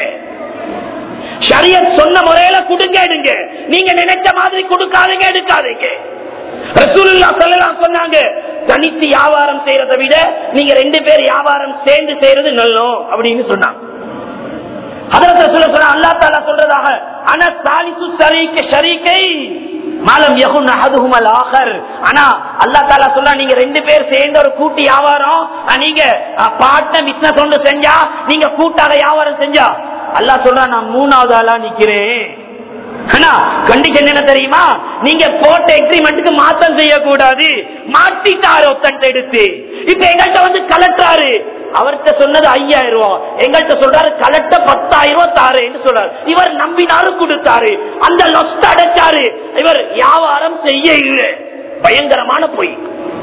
ஷரியத் சொன்ன முறையில கொடுங்க எடுங்க நீங்க நினைச்ச மாதிரி கொடுக்காதீங்க எடுக்காதீங்க ரசூலுல்லாஹ் ஸல்லல்லாஹு சொன்னாங்க தனித்து வியாபாரம் செய்யறதை விட நீங்க ரெண்டு பேர் வியாபாரம் சேர்ந்து செய்யறது நல்லோம் அப்படின்னு சொன்னாங்க ஹதரத் ரசூல் சொன்னா அல்லாஹ் தஆலா சொல்றதாக அன சாலிசு ஷரீக ஷரீகை மாலம் யகுன் அஹதுஹும் அல் ஆகர் ஆனா அல்லாஹ் தஆலா சொல்றா நீங்க ரெண்டு பேர் சேர்ந்து ஒரு கூட்டி வியாபாரம் அஹ், நீங்க பார்ட்னர் பிசினஸ் ஒன்று செஞ்சா நீங்க கூட்டாக வியாபாரம் செஞ்சா அல்லாஹ் சொல்றா நான் மூணாவது ஆளா நிக்கிறேன் ஆனா கண்டிஷன் என்ன தெரியுமா நீங்க போட்ட எக்ரிமெண்ட்டுக்கு மாத்தம் செய்யக்கூடாது மாத்திட்டாரு ஒத்தன்ட்ட எடுத்து இப்ப எங்கள்கிட்ட வந்து கலெக்டராரு அவர்கிட்ட சொன்னது ஐயாயிரம் ரூபாய் எங்கள்கிட்ட சொல்றாரு கலெக்டர் பத்தாயிரம் ரூபாய் தாருன்னு சொல்றாரு இவர் நம்பினாரு கொடுத்தாரு அந்த லொஸ்ட் அடைச்சாரு இவர் வியாபாரம் செய்ய இல்லை பயங்கரமான பொய்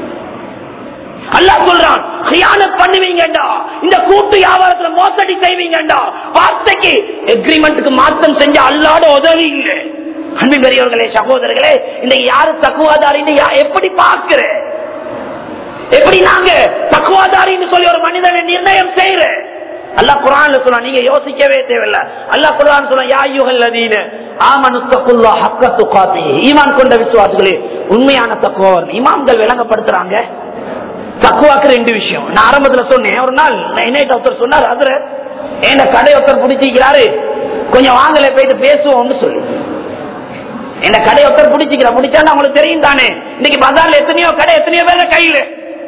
அல்லாஹ் சொல்றான் கியானத் பண்ணுவீங்கடா இந்த கூட்டு வியாபாரத்துல மோசடி செய்வீங்கடா வார்த்தைக்கு எக்ரிமெண்ட்டுக்கு மாத்தம் செஞ்ச அல்லாட உதவி இல்லை அன்பின் பெரியவர்களே சகோதரர்களே இந்த யாரு தக்குவாதாரின்னு யா- எப்படி பார்க்கிற எப்படி நாங்க தக்குவாதாரின்னு சொல்லி ஒரு மனிதனை நிர்ணயம் செய்யற அல்லாஹ் குரான்ல சொல்ல நீங்க யோசிக்கவே தேவையில்ல அல்லாஹ் குரான் சொல்ல யா யுகல்லதீன ஆமனு தக்குல்லா ஹக்க துகாத்தி ஈமான் கொண்ட விசுவாசிகளே உண்மையான தக்குவவர் இமாம்கள் விளங்கப்படுத்துறாங்க தக்குவாக்கு ரெண்டு விஷயம் நான் ஆரம்பத்துல சொன்னேன் ஒரு நாள் என்ன ஒருத்தர் சொன்னார் அதுல என்ன கடை ஒருத்தர் பிடிச்சிக்கிறாரு கொஞ்சம் வாங்கல போயிட்டு பேசுவோம்னு சொல்லி என்ன கடை ஒருத்தர் பிடிச்சிக்கிறா பிடிச்சான்னு அவங்களுக்கு தெரியும் தானே இன்னைக்கு பஜார்ல எத்தனையோ கடை எத்தனையோ பேர் கையில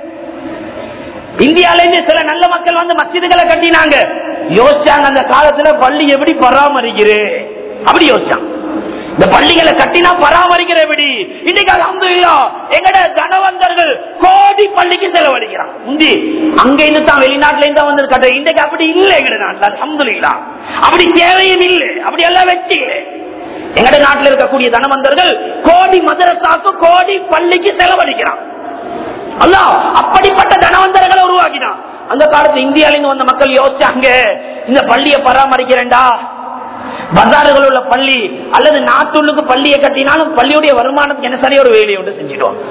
இந்தியால இருந்து சில நல்ல மக்கள் வந்து மசிதுகளை கட்டினாங்க யோசிச்சாங்க அந்த காலத்துல பள்ளி எப்படி பராமரிக்கிறே அப்படி யோசிச்சாங்க இந்த பள்ளிகளை கட்டினா பராமரிக்கிற எப்படி இன்னைக்கு அலமதுல்லா எங்கட கணவந்தர்கள் கோடி பள்ளிக்கு செலவழிக்கிறான் முந்தி அங்க இருந்து தான் வெளிநாட்டுல இருந்து தான் வந்து கட்ட இன்னைக்கு அப்படி இல்லை எங்கட நாட்டுல அலமதுல்லா அப்படி தேவையும் இல்லை அப்படி எல்லாம் வச்சு இல்லை எங்கட நாட்டில் இருக்கக்கூடிய தனவந்தர்கள் கோடி மதரசாக்கு கோடி பள்ளிக்கு செலவழிக்கிறான் அல்ல அப்படிப்பட்ட தனவந்தர்களை உருவாக்கினான் அந்த காலத்துல இந்தியால இருந்து வந்த மக்கள் யோசிச்சாங்க இந்த பள்ளியை பராமரிக்கிறேன்டா பஜாறுகள் உள்ள பள்ளி அல்லது நாட்டுள்ளுக்கு பள்ளியை கட்டினாலும் பள்ளியுடைய வருமானத்துக்கு என்ன சரியா ஒரு வேலையை ஒன்று செஞ்சிடுவோம்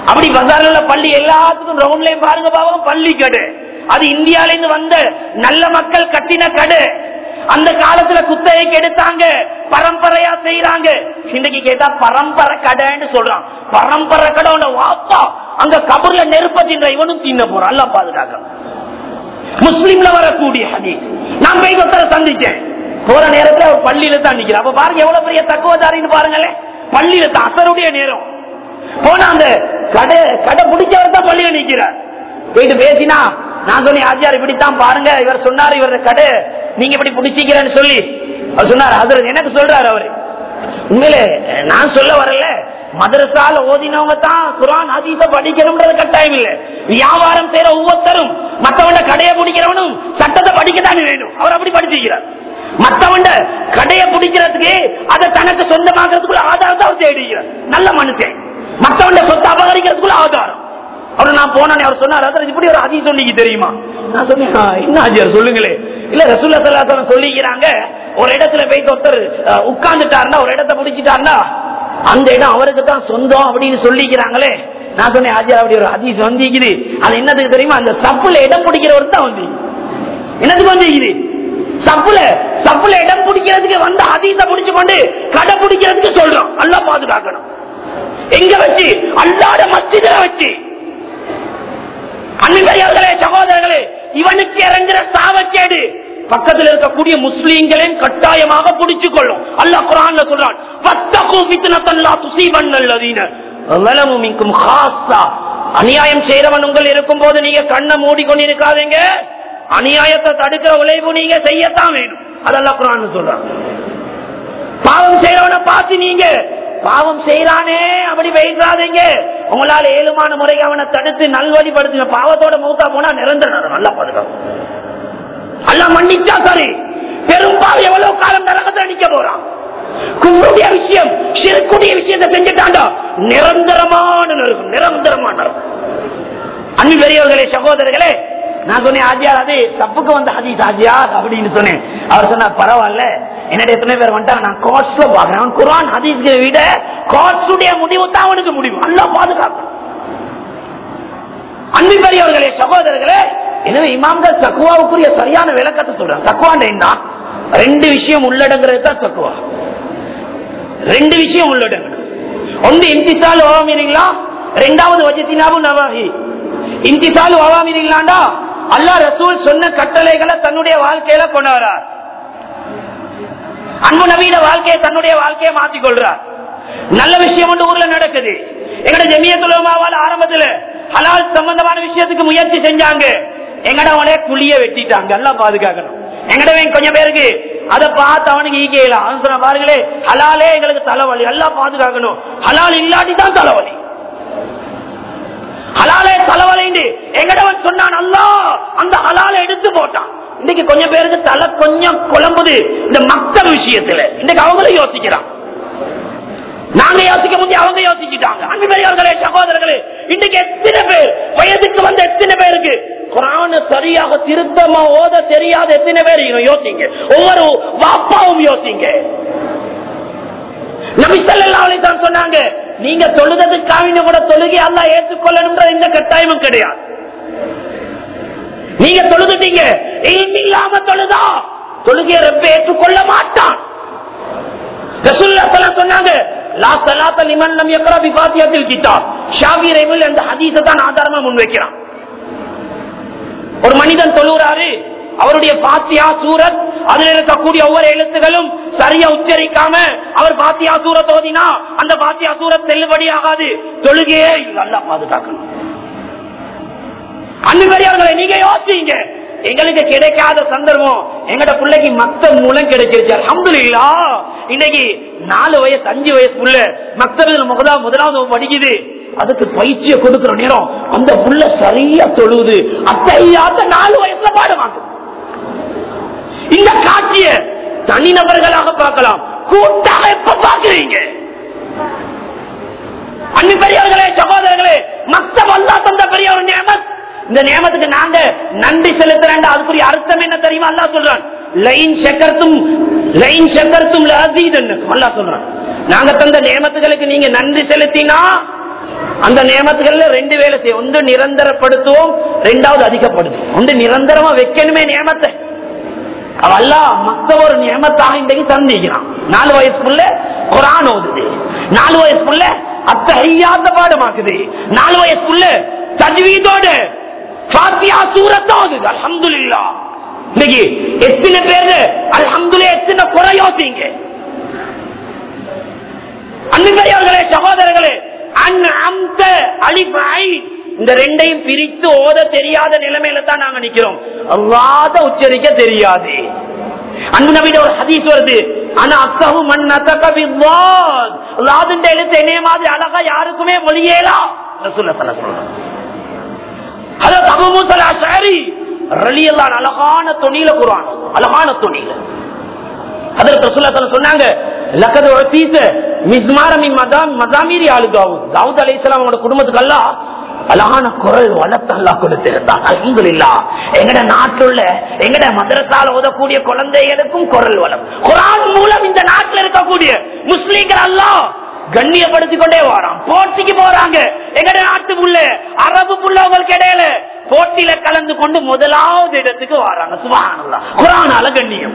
அப்படி பஜார்ல பள்ளி எல்லாத்துக்கும் ரவுண்ட்லயும் பாருங்க பாவம் பள்ளி கடை அது இந்தியால இருந்து வந்த நல்ல மக்கள் கட்டின கடை அந்த காலத்துல குத்தகைக்கு எடுத்தாங்க பரம்பரையா செய்யறாங்க இன்னைக்கு கேட்டா பரம்பரை கடைன்னு சொல்றான் பரம்பரை கடை உன்னை வாப்பா அங்க கபர்ல நெருப்ப தின்ற இவனும் தின்ன போறான் அல்ல பாதுகாக்க முஸ்லீம்ல வரக்கூடிய ஹதீஸ் நான் போய் ஒருத்தரை சந்திச்சேன் போற நேரத்துல அவர் பள்ளியில தான் நிக்கிறேன் அப்ப பாருங்க எவ்வளவு பெரிய தக்குவதாரின்னு பாருங்களேன் பள்ளியில தான் அசருடைய நேரம் போனா அந்த கடை கடை பிடிச்சவர் தான் பள்ளியில நிக்கிறார் போயிட்டு பேசினா நான் சொன்னேன் ஆச்சியார் இப்படித்தான் பாருங்க இவர் சொன்னாரு இவர கடை நீங்க இப்படி பிடிச்சிக்கிறேன்னு சொல்லி அவர் சொன்னார் அது எனக்கு சொல்றாரு அவரு உண்மையிலே நான் சொல்ல வரல மதரசால ஓதினவங்க தான் குரான் ஹதீஸ படிக்கணும்ன்றது கட்டாயம் இல்ல வியாபாரம் செய்யற ஒவ்வொருத்தரும் மத்தவண்ட கடையை பிடிக்கிறவனும் சட்டத்தை படிக்கத்தானே வேணும் அவர் அப்படி படிச்சிருக்கிறார் மத்தவண்ட கடையை பிடிக்கிறதுக்கு அதை தனக்கு சொந்தமாக்குறதுக்குள்ள ஆதாரத்தை அவர் தேடிக்கிறார் நல்ல மனுஷன் மத்தவண்ட சொத்தை அபகரிக்கிறதுக்குள்ள ஆதாரம் அவர் நான் போனேன் அவர் சொன்னார் "ஹதரத், இப்படி ஒரு ஹதீஸ் சொன்னீங்க தெரியுமா நான் சொன்னேன் "ஆ, என்ன ஆஜியார் சொல்லுங்களே இல்ல ரசூல்லா சல்லாத்தலம் சொல்லிக்கிறாங்க ஒரு இடத்துல போய் ஒருத்தர் அஹ், உட்கார்ந்துட்டாருன்னா ஒரு இடத்தை பிடிச்சிட்டாருன்னா அந்த இடம் அவருக்கு தான் சொந்தம் அப்படின்னு சொல்லிக்கிறாங்களே நான் சொன்னேன் ஆஜியார் அப்படி ஒரு ஹதீஸ் வந்திக்குது அது என்னதுக்கு தெரியுமா அந்த சப்புல இடம் பிடிக்கிறவர் தான் வந்து என்னதுக்கு வந்திக்குது சப்புல சப்புல இடம் பிடிக்கிறதுக்கு வந்த ஹதீஸ பிடிச்சு கொண்டு கடை பிடிக்கிறதுக்கு சொல்றோம் நல்லா பாதுகாக்கணும் எங்க வச்சு அல்லாத மஸ்ஜிதுல வச்சு அன்பர்களே சகோதரர்களே இவனுக்கு இறங்குற சாவச்சேடு பக்கத்தில் இருக்கக்கூடிய முஸ்லீம்களையும் கட்டாயமாக பிடிச்சுக் கொள்ளும் அல்லாஹ் குரான்ல சொல்றான் "வத்தகு ஃபித்னத்தன் லா துஸீபன்ன அல்லதீன ஸலமு மின்கும் ஹாஸ்ஸா." அநியாயம் செய்யறவன் உங்கள் இருக்கும் போது நீங்க கண்ணை மூடிக்கொண்டு இருக்காதீங்க அநியாயத்தை தடுக்கிற உழைப்பு நீங்க செய்யத்தான் வேணும் அதெல்லாம் குரான் சொல்றான் பாவம் செய்யறவனை பார்த்து நீங்க பாவம் செய்யறானே அப்படி பேசாதீங்க உங்களால ஏழுமான முறைக்கு அவனை தடுத்து நல்வழிப்படுத்துங்க பாவத்தோட மூத்தா போனா நிரந்தரம் நல்லா பாதுகாப்பு அல்ல மன்னிச்சா சரி பெரும்பாலும் எவ்வளவு காலம் நரகத்தை நிக்க போறான் கும்புடைய விஷயம் சிறுக்குடைய விஷயத்தை செஞ்சுட்டாண்டா நிரந்தரமான நரகம் நிரந்தரமான நரகம் அன்பு பெரியவர்களே சகோதரர்களே நான் சொன்னேன் ஆஜியார் அது தப்புக்கு வந்த ஹதீஸ் ஆஜியார் அப்படின்னு சொன்னேன் அவர் சொன்னார் பரவாயில்ல என்னுடைய எத்தனை பேர் வந்துட்டாங்க நான் கோட்ஸ்ல பாக்குறேன் அவன் குரான் ஹதீஸ்களை விட கோட்ஸுடைய முடிவு தான் அவனுக்கு முடிவு நல்லா பாதுகாக்கணும் அன்பு பெரியவர்களே சகோதரர்களே எனவே இமாம்கள் தக்குவாவுக்குரிய சரியான விளக்கத்தை சொல்றாங்க தக்குவாண்ட என்ன ரெண்டு விஷயம் உள்ளடங்குறது தான் தக்குவா ரெண்டு விஷயம் உள்ளடங்கணும் ஒன்று இம்திசால் ஓவாமீங்களா ரெண்டாவது வஜத்தினாபு நவாஹி இம்திசால் ஓவாமீங்களாண்டா அல்லாஹ் ரசூல் சொன்ன கட்டளைகளை தன்னுடைய வாழ்க்கையில கொண்டாடுறார் அன்பு நவீன வாழ்க்கையை தன்னுடைய வாழ்க்கையை மாற்றிக் கொள்றார் நல்ல விஷயம் ஒன்று ஊர்ல நடக்குது எங்கட ஜெமியத்துலமாவால் ஆரம்பத்துல ஹலால் சம்பந்தமான விஷயத்துக்கு முயற்சி செஞ்சாங்க எங்கட அவனே குழிய வெட்டிட்டாங்க எல்லாம் பாதுகாக்கணும் எங்கடவே கொஞ்சம் பேருக்கு அதை பார்த்து அவனுக்கு ஈகையலாம் அவன் சொன்ன பாருங்களே ஹலாலே எங்களுக்கு தலைவலி எல்லாம் பாதுகாக்கணும் ஹலால் இல்லாட்டி தான் தலைவலி ஹலாலே தலைவலிண்டு எங்கடவன் சொன்னான் அல்லா அந்த ஹலாலை எடுத்து போட்டான் இன்னைக்கு கொஞ்சம் பேருக்கு தலை கொஞ்சம் குழம்புது இந்த மக்கள் விஷயத்துல இன்னைக்கு அவங்களும் யோசிக்கிறான் நாங்க யோசிக்க முடியும் அவங்க யோசிச்சுட்டாங்க அன்பு பெரியவர்களே சகோதரர்களே இன்னைக்கு எத்தனை பேர் வயதுக்கு வந்த எத்தனை பேருக்கு குரான சரியாக திருத்தமா ஓத தெரியாத எத்தனை பேர் இருக்கணும்? யோசிங்க ஒவ்வொரு வாப்பாவும் யோசிங்க நபி ஸல்லல்லாஹு அலைஹி வஸல்லம் சொன்னாங்க நீங்க தொழுததுக்காக கூட தொழுகை அல்லாஹ் ஏற்றுக்கொள்ளணும்ன்ற எந்த கட்டாயமும் கிடையாது நீங்க தொழுதுட்டீங்க இல்மு இல்லாம தொழுதா தொழுகையை ரப்ப ஏற்றுக்கொள்ள மாட்டான் ரசூலுல்லாஹி ஸல்லல்லாஹு அலைஹி வஸல்லம் சொன்னாங்க லா ஸலாத்த லிமன் லம் யக்ரா பி ஃபாத்திஹத்தில் கிதாப் ஷாஃபி ரஹிமஹுல்லாஹ் அந்த ஹதீஸை தான் ஆதாரமா முன்வைக்கிறான் ஒரு மனிதன் தொழுகிறாரு அவருடைய பாத்தியா சூரத் அதுல இருக்கக்கூடிய ஒவ்வொரு எழுத்துகளும் சரியா உச்சரிக்காம அவர் பாத்தியா சூரத் ஓதினா அந்த பாத்தியா சூரத் செல்லுபடி ஆகாது தொழுகையே நல்லா பாதுகாக்கணும் அன்பு பெரியவர்களை நீங்க யோசிங்க எங்களுக்கு கிடைக்காத சந்தர்ப்பம் எங்கட பிள்ளைக்கு மக்தப் மூலம் கிடைச்சிருச்சு அல்ஹம்துலில்லா இன்னைக்கு நாலு வயசு அஞ்சு வயசு புள்ள மக்தபில் முதலா முதலாவது படிக்குது அதுக்கு பயிற்சியை கொடுக்கிற நேரம் அந்த புள்ள சரியா தொழுது அத்தையாத்த நாலு வயசுல பாடுவாங்க இந்த காட்சிய தனிநபர்களாக பார்க்கலாம் கூட்டாக எப்ப பாக்குறீங்க அன்பு பெரியவர்களே சகோதரர்களே மக்தப் அல்லா தந்த பெரிய ஒரு நியமத் இந்த நியமத்துக்கு நாங்க நன்றி செலுத்துறேன் அதுக்குரிய அர்த்தம் என்ன தெரியுமா அல்லா சொல்றான் லைன் சக்கரத்தும் லைன் சக்கரத்தும் அசீதன் அல்லா சொல்றான் நாங்க தந்த நியமத்துகளுக்கு நீங்க நன்றி செலுத்தினா அந்த நியமத்துகள்ல ரெண்டு வேலை செய்யும் ஒன்று நிரந்தரப்படுத்துவோம் ரெண்டாவது அதிகப்படுத்துவோம் ஒன்று நிரந்தரமா வைக்கணுமே நியமத்தை அவல்ல மத்த ஒரு நியமத்தாக இன்றைக்கு தந்திக்கிறான் நாலு வயசுக்குள்ள குரான் ஓதுது நாலு வயசுக்குள்ள அத்த ஐயாத பாடமாக்குது நாலு வயசுக்குள்ள தஜ்வீதோட பாத்தியா சூரத்தா ஓதுது அல்ஹம்துலில்லாஹ் இன்னைக்கு எத்தனை பேரு அல்ஹம்துலில்லாஹ் எத்தனை குறை யோசிங்க அன்பர்களே சகோதரர்களே அன் அம்த அலிஃப் ஐன் இந்த ரெண்டையும் பிரித்து ஓத தெரியாத நிலைமையில தான் நாங்க நிக்கிறோம் அல்லாத உச்சரிக்க தெரியாது அன்பு நபியில ஒரு ஹதீஸ் வருது ஆனா அக்கஹு மன் நதக பில்லாத் லாதுண்ட எழுத்து என்னைய மாதிரி அழகா யாருக்குமே மொழியேலா ரசூலுல்லாஹி ஸல்லல்லாஹு அலைஹி வஸல்லம் ஹதரத் அபூ மூஸா அல்-அஷ்அரி ரலியல்லாஹு அழகான துணியில குர்ஆன் அழகான துணியில அதற்கு ரசூலுல்லாஹி சொன்னாங்க லக்கது உத்தீத மிஸ்மாரமி மதாம் மதாமீரி ஆளு தாவூத் தாவூத் அலைஹிஸ்ஸலாம் அவங்களோட குடும்பத்துக்கு அல்லாஹ் அழகான குரல் வளர்த்து அல்லாஹ் கொடுத்திருந்தான் அல்ஹம்துலில்லாஹ் எங்கட நாட்டுள்ள எங்கட மதரசால ஓதக்கூடிய குழந்தைகளுக்கும் குரல் வளம் குர்ஆன் மூலம் இந்த நாட்டில் இருக்கக்கூடிய முஸ்லீம்கள் அல்லாஹ் கண்ணியப்படுத்திக் கொண்டே வரான் போட்டிக்கு போறாங்க எங்கட நாட்டு புள்ள அரபு புள்ளவங்களுக்கு இடையில போட்டியில கலந்து கொண்டு முதலாவது இடத்துக்கு வராங்க சுபஹானல்லாஹ் குர்ஆனால கண்ணியம்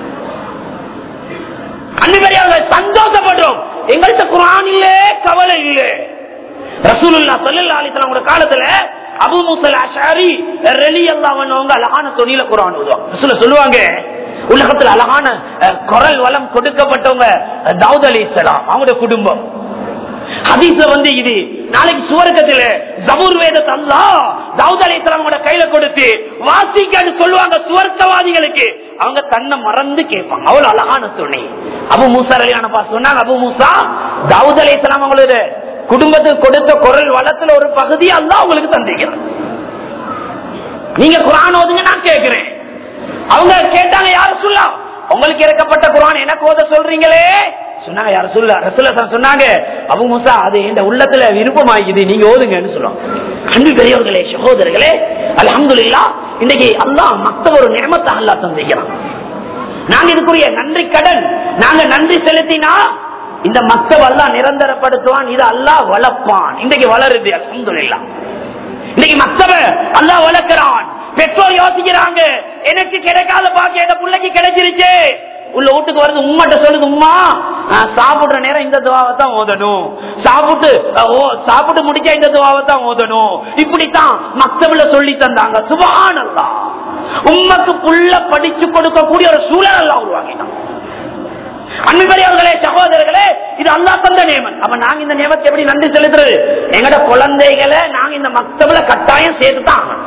அன்பர்களே சந்தோஷப்படுறோம் எங்கள்கிட்ட குரான் இல்லே கவலை இல்லே ரசூலுல்லா ஸல்லல்லாஹு அலைஹி வஸல்லம் காலத்துல அபூ மூஸா அஷாரி ரலியல்லாஹு அன்ஹு அழகான தொனில குர்ஆன் ஓதுவாங்க ரசூலுல்லாஹ் சொல்லுவாங்க உலகத்துல அழகான அஹ், குரல் வளம் கொடுக்கப்பட்டவங்க அஹ், தாவூத் அலைஹிஸ்ஸலாம் அவங்களுடைய குடும்பம் ஹதீஸ்ல வந்து இது நாளைக்கு சுவர்க்கத்துல ஜபூர் வேதத்தை அல்லாஹ் தாவூத் அலைஹிஸ்ஸலாம் அவங்களோட கையில கொடுத்து வாசிக்கன்னு சொல்லுவாங்க சுவர்க்கவாதிகளுக்கு அவங்க தன்னை மறந்து கேட்பாங்க அவ்வளவு அழகான துணை அபு மூசா அலியான பா சொன்னாங்க அபு மூசா தாவூத் அலைஹிஸ்ஸலாம் அவங்களோட குடும்பத்துக்கு கொடுத்த குரல் வளத்துல ஒரு பகுதி அல்லாஹ் உங்களுக்கு தந்திக்கிறான் நீங்க குரான் ஓதுங்க நான் கேட்கிறேன் அவங்க கேட்டாங்க யார சொல்லலாம் உங்களுக்கு இறக்கப்பட்ட குரான் எனக்கு ஓத சொல்றீங்களே சொன்னாங்க யார சொல்ல ரசூல சொன்னாங்க அபு முசா அது இந்த உள்ளத்துல விருப்பமாகிது நீங்க ஓதுங்கன்னு சொல்லுவாங்க அன்பு பெரியவர்களே சகோதரர்களே அல்ஹம்துலில்லா இன்னைக்கு அல்லாஹ் மத்த ஒரு நியமத்தை அல்லாஹ் தந்திக்கிறான் நாங்க இதுக்குரிய நன்றி கடன் நாங்க நன்றி செலுத்தினா இந்த மத்தவெல்லாம் நிரந்தரப்படுத்துவான் இது அல்லாஹ் வளர்ப்பான் இன்னைக்கு வளருது அல்ஹம்துலில்லா இன்னைக்கு மத்தவ அல்லாஹ் வளர்க்கிறான் பெற்றோர் யோசிக்கிறாங்க எனக்கு கிடைக்காத பாக்கியம் என் பிள்ளைக்கு கிடைச்சிருச்சு உள்ள வீட்டுக்கு வருது உம்மாட்ட சொல்லுது உம்மா நான் சாப்பிடுற நேரம் இந்த துவாவை தான் ஓதணும் சாப்பிட்டு அஹ், ஓ, சாப்பிட்டு முடிச்சா இந்த துவாவை தான் ஓதணும் இப்படித்தான் மக்தபில சொல்லி தந்தாங்க சுபஹானல்லா உம்மக்கு புள்ள படிச்சு கொடுக்கக்கூடிய ஒரு சூழல் எல்லாம் உருவாக்கிட்டான் அன்பர்களே சகோதரர்களே இது அல்லா தந்த நியமன் அப்ப நாங்க இந்த நியமத்தை எப்படி நன்றி செலுத்துறது எங்கட குழந்தைகளை நாங்க இந்த மக்தபில கட்டாயம் சேர்த்துதான் ஆகணும்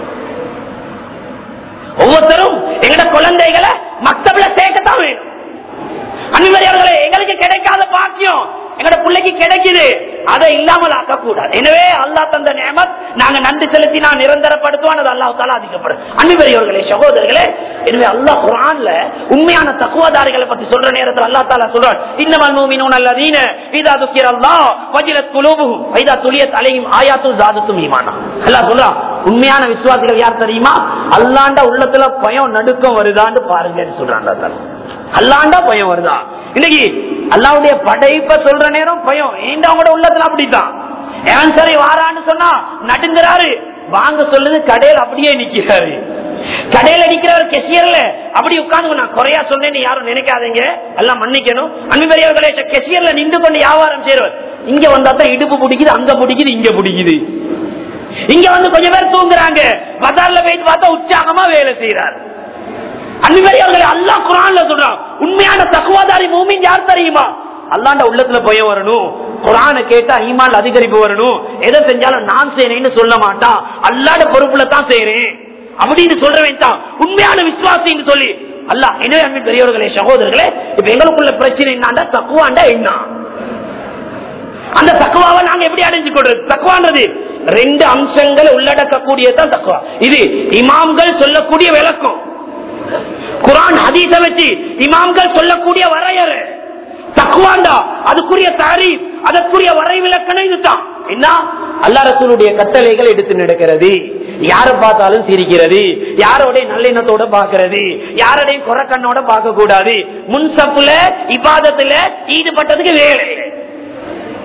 ஒவ்வொருத்தரும் எங்கட குழந்தைகளை மக்தபில சேர்க்கத்தான் வேணும் அன்பர்களே எங்களுக்கு கிடைக்காத பாக்கியம் எங்கட பிள்ளைக்கு கிடைக்குது அதை இல்லாமல் ஆக்கக்கூடாது எனவே அல்லாஹ் தந்த நியமத் நாங்க நன்றி செலுத்தி நான் நிரந்தரப்படுத்துவோம் அது அல்லாஹ் தாலா அதிகப்படும் அன்பர்களே சகோதரர்களே எனவே அல்லாஹ் குரான்ல உண்மையான தக்குவாதாரிகளை பத்தி சொல்ற நேரத்தில் அல்லாஹ் தாலா சொல்றான் இன்னமல் மூமினூன் அல்லதீன இதா துக்கிர அல்லாஹ் வஜிலத் குலூபுஹும் வைதா துலியத் அலைஹிம் ஆயாத்து ஜாதத்தும் ஈமானா அல்லாஹ் சொல்றான் உண்மையான விசுவாசிகள் யார் தெரியுமா அல்லாண்ட உள்ளத்துல பயம் நடுக்கம் வருதான்னு பாருங்கன்னு சொல்றான் அல்லாஹ் தாலா அல்லாண்டா பயம் வருதா இன்னைக்கு அல்லாவுடைய படைப்ப சொல்ற நேரம் பயம் ஏண்டா அவங்களோட உள்ளத்துல அப்படித்தான் எவன் சரி வாரான்னு சொன்னா நடுங்கிறாரு வாங்க சொல்லுது கடையில் அப்படியே நிக்கிறாரு கடையில நிக்கிறவர் கெசியர்ல அப்படி உட்கார்ந்து நான் குறையா சொன்னேன்னு யாரும் நினைக்காதீங்க எல்லாம் மன்னிக்கணும் அன்பெரியவர்களே கெசியர்ல நின்று கொண்டு வியாபாரம் செய்யறவர் இங்க வந்தா தான் இடுப்பு பிடிக்குது அங்க பிடிக்குது இங்க பிடிக்குது இங்க வந்து கொஞ்சம் பேர் தூங்குறாங்க பஜார்ல போயிட்டு பார்த்தா உற்சாகமா வேலை செய்யறாரு அன்பர்களே அல்லா குரான்ல சொல்றான் உண்மையான தக்குவாதாரி மூமின் யார் தெரியுமா அல்லாண்ட உள்ளத்துல பயம் வரணும் குரான கேட்டா ஈமான் அதிகரிப்பு வரணும் எதை செஞ்சாலும் நான் செய்யறேன்னு சொல்ல மாட்டான் அல்லாட பொறுப்புல தான் செய்யறேன் அப்படின்னு சொல்ற வேண்டாம் உண்மையான விசுவாசின்னு சொல்லி அல்ல எனவே அன்பின் பெரியவர்களே சகோதரர்களே இப்ப எங்களுக்குள்ள பிரச்சனை என்னாண்டா தக்குவாண்டா என்ன அந்த தக்குவாவை நாங்க எப்படி அடைஞ்சு கொள்றது தக்குவான்றது ரெண்டு அம்சங்களை உள்ளடக்கக்கூடியதான் தக்குவா இது இமாம்கள் சொல்லக்கூடிய விளக்கம் குரான் ஹதீஸ வச்சு இமாம்கள் சொல்லக்கூடிய வரையறை தக்குவாண்டா அதுக்குரிய தாரீப் அதற்குரிய வரை விளக்கணம் இதுதான் என்ன அல்லா ரசூலுடைய கட்டளைகள் எடுத்து நடக்கிறது யார பார்த்தாலும் சிரிக்கிறது யாரோட நல்லெண்ணத்தோட பாக்குறது யாரோடையும் குறைக்கண்ணோட பார்க்க கூடாது முன்சப்புல இபாதத்துல ஈடுபட்டதுக்கு வேலை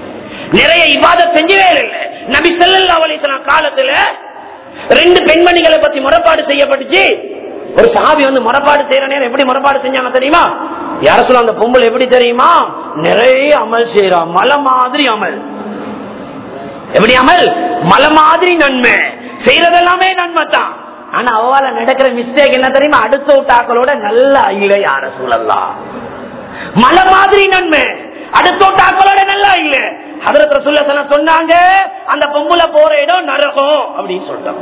நிறைய இபாதத் செஞ்சவே இல்லை நபி ஸல்லல்லாஹு அலைஹி வஸல்லம் காலத்துல ரெண்டு பெண்மணிகளை பத்தி முறைப்பாடு செய்யப்பட்டுச்சு ஒரு சஹாபி வந்து முறைப்பாடு செய்யற நேரம் எப்படி முறைப்பாடு செஞ்சாங்க தெரியுமா யார சொல்ல அந்த பொம்பளை எப்படி தெரியுமா நிறைய அமல் செய்யறா மலை மாதிரி அமல் எப்படி அமல் மலை மாதிரி நன்மை செய்யறதெல்லாமே நன்மை தான் ஆனா அவளால நடக்கிற மிஸ்டேக் என்ன தெரியுமா அடுத்த விட்டாக்களோட நல்ல இல்ல யார சூழல்லாம் மலை மாதிரி நன்மை அடுத்த விட்டாக்களோட நல்லா இல்ல அதற்கு சொல்ல சொன்னாங்க அந்த பொம்புல போற இடம் நரகம் அப்படின்னு சொல்லிட்டாங்க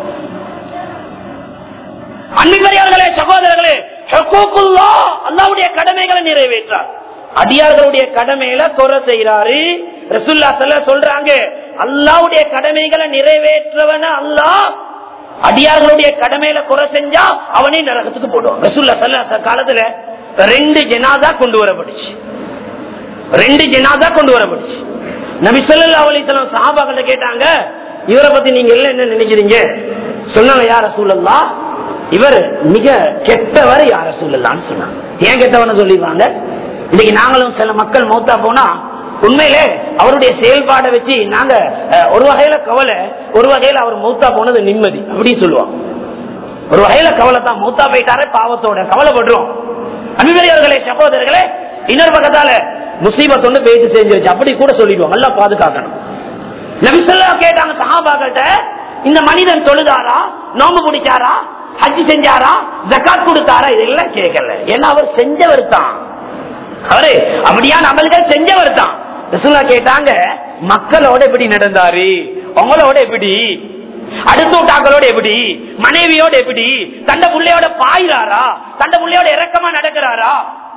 அன்பிற்குரியவர்களே சகோதரர்களே ஹக்கூக்குல்லா அல்லாவுடைய கடமைகளை நிறைவேற்றார் அடியார்களுடைய கடமையில குறை செய்யறாரு ரசுல்லா சொல்ல சொல்றாங்க அல்லாவுடைய கடமைகளை நிறைவேற்றவன அல்லாஹ் அடியார்களுடைய கடமையில குறை செஞ்சா அவனே நரகத்துக்கு போடுவான் ரசுல்லா சொல்ல காலத்துல ரெண்டு ஜனாதா கொண்டு வரப்பட்டுச்சு ரெண்டு ஜனாதா கொண்டு வரப்பட்டுச்சு நபி சொல்லா அலிசல்லாம் சஹாபாக்கிட்ட கேட்டாங்க இவரை பத்தி நீங்க எல்லாம் என்ன நினைக்கிறீங்க சொன்னாங்க யார சூழல்லா இவர் மிக கெட்டவர் யார சூழல்லான்னு சொன்னாங்க ஏன் கெட்டவர்னு சொல்லிடுவாங்க இன்னைக்கு நாங்களும் சில மக்கள் மௌத்தா போனா உண்மையிலே அவருடைய செயல்பாடை வச்சு நாங்க அஹ், ஒரு வகையில கவலை ஒரு வகையில அவர் மௌத்தா போனது நிம்மதி அப்படின்னு சொல்லுவோம் ஒரு வகையில கவலை தான் மௌத்தா போயிட்டாரே பாவத்தோட கவலைப்படுறோம் அன்பர்களே சகோதரர்களே இன்னொரு பக்கத்தால முசீபத் ஒண்ணு பேச்சு செஞ்சிருச்சு அப்படி கூட சொல்லிடுவோம் நல்லா பாதுகாக்கணும் நபிசல்லா கேட்டாங்க சஹாபாக்கிட்ட இந்த மனிதன் தொழுதாரா நோம்பு பிடிச்சாரா ஹஜ் செஞ்சாரா ஜக்காத் கொடுத்தாரா இதெல்லாம் கேட்கல ஏன்னா அவர் செஞ்சவர் தான் அவரு அப்படியான அமல்கள் செஞ்சவர் தான் ரசூலா கேட்டாங்க மக்களோட எப்படி நடந்தாரு உங்களோட எப்படி அடுத்த வீட்டாக்களோட எப்படி மனைவியோட எப்படி தண்ட புள்ளையோட பாயிறாரா தண்ட புள்ளையோட இறக்கமா நடக்கிறாரா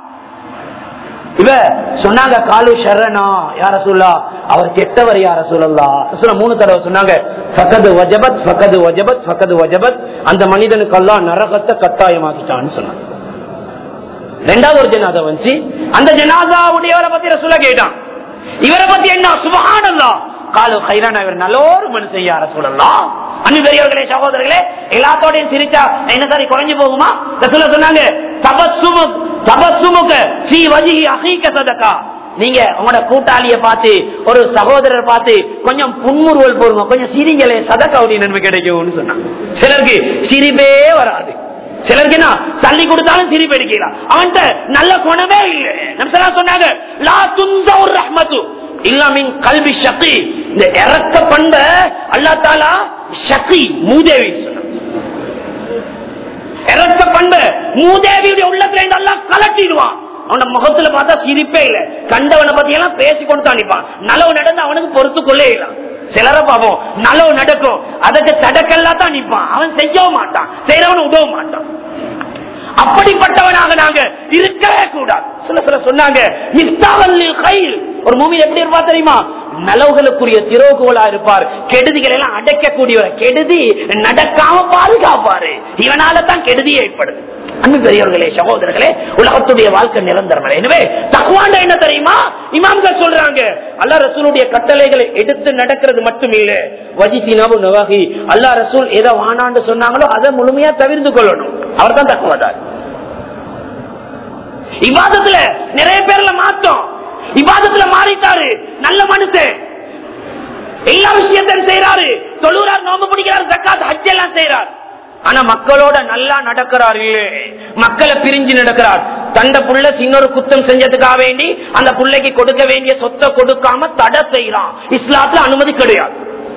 இவ சொன்னாங்க காலு ஷரணா யார சொல்லா அவர் கெட்டவர் யார சொல்லலாம் மூணு தடவை சொன்னாங்க ஃபகது வஜபத் ஃபகது வஜபத் ஃபகது வஜபத் அந்த மனிதனுக்கு எல்லாம் நரகத்தை கட்டாயமாக்கிட்டான்னு சொன்னாங்க ரெண்டாவது ஒரு ஜனாதா வந்துச்சு அந்த ஜனாதாவுடையவரை பத்தி ரசூலா கேட்டான் இவரை பத்தி என்ன சுபஹானல்லா காலு கைரான இவர் நல்ல ஒரு மனுஷன் யார சொல்லலாம் அன்பு பெரியவர்களே சகோதரர்களே எல்லாத்தோடையும் சிரிச்சா என்ன சாரி குறைஞ்சு போகுமா ரசூலா சொன்னாங்க தபசுமு தபசுமுக ஸ்ரீ வஜிஹி அஹீக சதகா நீங்க உங்களோட கூட்டாளிய பார்த்து ஒரு சகோதரர் பார்த்து கொஞ்சம் புன்முறுவல் போடுங்க கொஞ்சம் சிரிங்களே சதக்காவுடைய நன்மை கிடைக்கும்னு சொன்னாங்க சிலருக்கு சிரிப்பே வராது சிலருக்கு என்ன தள்ளி கொடுத்தாலும் சிரிப்பு எடுக்கலாம் அவன்கிட்ட நல்ல குணமே இல்லை நம்ம சொன்னாங்க லா துன்சா ஒரு ரஹ்மத்து இல்லாமின் கல்வி சக்தி இந்த இறக்க பண்ப அல்லா தாலா சக்தி மூதேவி சொன்னாங்க இறக்க பண்பு மூதேவியுடைய உள்ளத்துல இருந்து எல்லாம் கலட்டிடுவான் அவன முகத்துல பார்த்தா சிரிப்பே இல்ல கண்டவனை பத்தி எல்லாம் பேசி கொண்டு தான் நிப்பான் நலவு நடந்து அவனுக்கு பொறுத்து கொள்ளே இல்லை சிலரை பார்ப்போம் நலவு நடக்கும் அதுக்கு தடக்கெல்லாம் தான் நிப்பான் அவன் செய்யவும் மாட்டான் செய்யறவன் உதவ மாட்டான் அப்படிப்பட்டவனாக நாங்க இருக்கவே கூடாது சில சில சொன்னாங்க மிஸ்தாவல்லில் கையில் ஒரு மூமியில் எப்படி இருப்பா தெரியுமா நலவுகளுக்குரிய திரோகுகளா இருப்பார் கெடுதிகளை எல்லாம் அடைக்கக்கூடியவர் கெடுதி நடக்காம பாதுகாப்பாரு இவனால தான் கெடுதி ஏற்படுது அன்பு பெரியவர்களே சகோதரர்களே உலகத்துடைய வாழ்க்கை நிரந்தரம் அல்ல. எனவே தக்குவாண்ட என்ன தெரியுமா இமாம்கள் சொல்றாங்க அல்லா ரசூலுடைய கட்டளைகளை எடுத்து நடக்கிறது மட்டும் இல்ல வஜித்தினாவு நவாகி அல்லா ரசூல் எதை வானான்னு சொன்னாங்களோ அதை முழுமையா தவிர்த்து கொள்ளணும் அவர் தான் தக்குவதார் இவாதத்துல நிறைய பேர்ல மாத்தம் இவாதத்துல மாறிட்டாரு நல்ல மனுஷன் எல்லா விஷயத்தையும் செய்யறாரு தொழுறார் நோம்பு பிடிக்கிறார் ஜக்காத் ஹஜ் எல்லாம் செய்யறார் ஆனா மக்களோட நல்லா நடக்கிறார் இல்லே மக்களை பிரிஞ்சு நடக்கிறார் தண்ட புள்ள சின்னொரு குத்தம் செஞ்சதுக்காக வேண்டி அந்த புள்ளைக்கு கொடுக்க வேண்டிய சொத்தை கொடுக்காம தடை செய்யறான் இஸ்லாத்துல அனுமதி கிடையாது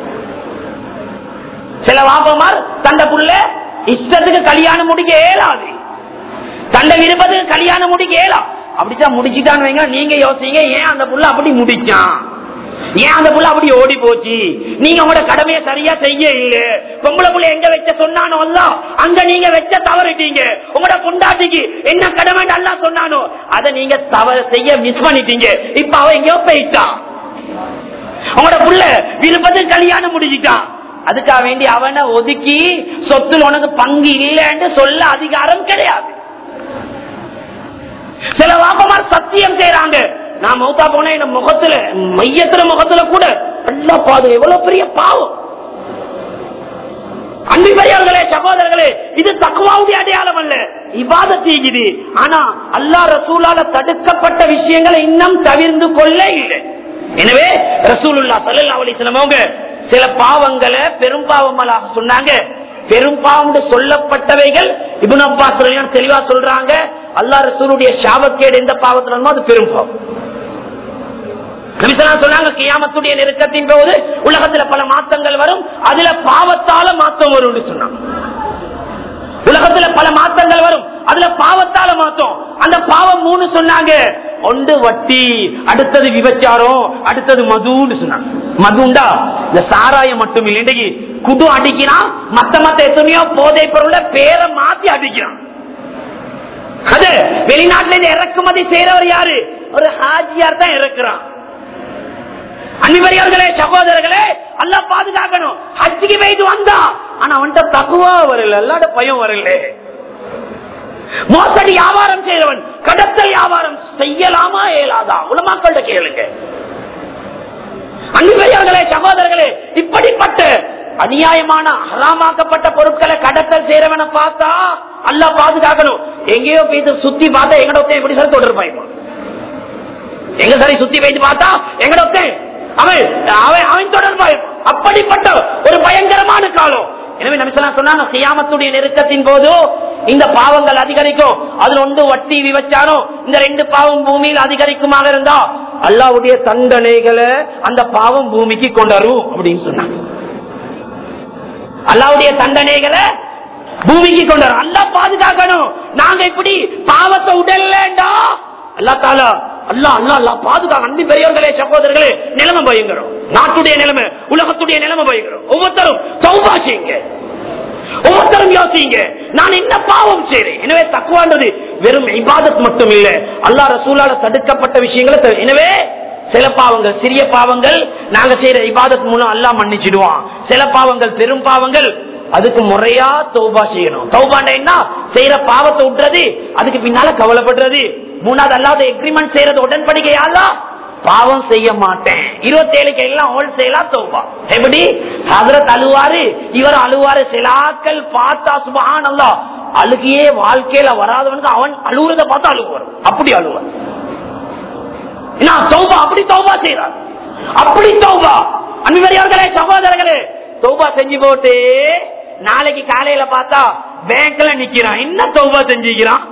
சில வாப்பமார் தண்ட புள்ள இஷ்டத்துக்கு கல்யாணம் முடிக்க இயலாது தண்ட விருப்பத்துக்கு கல்யாணம் முடிக்க இயலாம் அப்படித்தான் முடிச்சுட்டான்னு வைங்க நீங்க யோசிங்க ஏன் அந்த புள்ள அப்படி முடிச்சான் ஏன் அந்த புள்ள அப்படி ஓடி போச்சு நீங்க உங்களோட கடமையை சரியா செய்ய இல்ல பொம்பளை புள்ள எங்க வச்ச சொன்னானோ அல்ல அங்க நீங்க வச்ச தவறிட்டீங்க உங்களோட பொண்டாட்டிக்கு என்ன கடமை நல்லா சொன்னானோ அதை நீங்க தவறு செய்ய மிஸ் பண்ணிட்டீங்க இப்ப அவ எங்கேயோ போயிட்டான் உங்களோட புள்ள விருப்பத்துக்கு கல்யாணம் முடிச்சிட்டான் அதுக்காக வேண்டி அவனை ஒதுக்கி சொத்துல உனக்கு பங்கு இல்லைன்னு சொல்ல அதிகாரம் கிடையாது சில வாப்பமார் சத்தியம் செய்யறாங்க நான் மௌத்தா போன இந்த முகத்துல மையத்துல முகத்துல கூட நல்லா பாது எவ்வளவு பெரிய பாவம் அன்பு பெரியவர்களே சகோதரர்களே இது தக்குவாவுடைய அடையாளம் அல்ல இவாத தீகுது ஆனா அல்லா ரசூலால தடுக்கப்பட்ட விஷயங்களை இன்னும் தவிர்ந்து கொள்ள இல்லை எனவே ரசூலுல்லா சல்லா அலிஸ்லாம் அவங்க சில பாவங்களை பெரும் பாவங்களாக சொன்னாங்க பெரும் பாவம் சொல்லப்பட்டவைகள் இபுன் அப்பாஸ் ரலியல்லாஹு தெளிவா சொல்றாங்க அல்லாஹ் ரசூலுடைய சாபக்கேடு எந்த பாவத்துல அது பெரும் பாவம் நபிசல்லா சொன்னாங்க கியாமத்துடைய நெருக்கத்தின் போது உலகத்துல பல மாற்றங்கள் வரும் அதுல பாவத்தால மாற்றம் வரும் சொன்னாங்க உலகத்துல பல மாற்றங்கள் வரும் அதுல பாவத்தால மாற்றம் அந்த பாவம் மூணு சொன்னாங்க ஒன்று வட்டி அடுத்தது விபச்சாரம் அடுத்தது மதுன்னு சொன்னாங்க மதுண்டா இந்த சாராயம் மட்டும் இல்லை இன்றைக்கு குடு அடிக்கிறான் மத்த மத்த எத்தனையோ போதை பொருள பேரை மாத்தி அடிக்கிறான் அது வெளிநாட்டுல இருந்து இறக்குமதி செய்யறவர் யாரு ஒரு ஹாஜியார் தான் இறக்குறான் அன்பிவரியவர்களே சகோதரர்களே அல்ல பாதுகாக்கணும் ஹஜ்ஜிக்கு போயிட்டு வந்தா ஆனா அவன்கிட்ட தகுவா வரல அல்லாட பயம் வரல மோசடி வியாபாரம் செய்யறவன் கடத்தல் வியாபாரம் செய்யலாமா இயலாதா உலமாக்கள்கிட்ட கேளுங்க அன்பர்களே சகோதரர்களே இப்படிப்பட்ட அநியாயமான ஹராமாக்கப்பட்ட பொருட்களை கடத்தல் செய்யறவனை பார்த்தா அல்லா பாதுகாக்கணும் எங்கேயோ போய் சுத்தி பார்த்தா எங்கட ஒருத்தன் எப்படி சார் தொடர்பாய்மா எங்க சரி சுத்தி வைத்து பார்த்தா எங்கட ஒருத்தன் அவன் அவன் அவன் தொடர்பாய் அப்படிப்பட்ட ஒரு பயங்கரமான காலம் எனவே நபிசல்லாம் சொன்னாங்க சியாமத்துடைய நெருக்கத்தின் போது இந்த பாவங்கள் அதிகரிக்கும் அதுல ஒன்று வட்டி விபச்சாரம் இந்த ரெண்டு பாவம் பூமியில் அதிகரிக்குமாக இருந்தா அல்லாவுடைய தண்டனைகளை அந்த பாவம் பூமிக்கு கொண்டரும் அப்படின்னு சொன்னாங்க அல்லாவுடைய தண்டனைகளை பூமிக்கு கொண்டரும் அல்லா பாதுகாக்கணும் நாங்க இப்படி பாவத்தை உடல்லேண்டா அல்லா தாலா அல்லா அல்லா அல்லா பாதுகாக்க அன்பு பெரியவர்களே சகோதரர்களே நிலைமை பயங்கரம் நாட்டுடைய நிலைமை உலகத்துடைய நிலைமை பயங்கரம் ஒவ்வொருத்தரும் சௌபா செய்யுங்க ஒவ்வொருத்தரும் யோசிங்க நான் என்ன பாவம் செய்றேன் எனவே தக்குவான்றது வெறும் இபாதத் மட்டும் இல்ல அல்லா ரசூலால தடுக்கப்பட்ட விஷயங்களை தவிர- எனவே சில பாவங்கள் சிறிய பாவங்கள் நாங்க செய்யற இபாதத் மூலம் அல்லாஹ் மன்னிச்சிடுவான் சில பாவங்கள் பெரும் பாவங்கள் அதுக்கு முறையா தௌபா செய்யணும் தௌபாண்ட என்ன செய்யற பாவத்தை விட்டுறது அதுக்கு பின்னால கவலைப்படுறது மூணாவது அல்லாத எக்ரிமெண்ட் செய்யறது உடன்படிக்கையால பாவம் செய்ய மாட்டேன் இருபத்தி ஏழுக்கு எல்லாம் ஹோல்சேலா தௌபா எப்படி ஹதரத் அழுவாரு இவர் அழுவாரு சிலாக்கள் பார்த்தா சுபஹான் அல்லா அழுகியே வாழ்க்கையில வராதவனுக்கு அவன் அழுகுறத பார்த்தா அழுவார் அப்படி அழுவார் என்ன தௌபா அப்படி தௌபா செய்யறார் அப்படி தௌபா அன்பர்களே சகோதரர்களே தௌபா செஞ்சு போட்டு நாளைக்கு காலையில பார்த்தா பேங்க்ல நிக்கிறான் என்ன தௌபா செஞ்சுக்கிறான்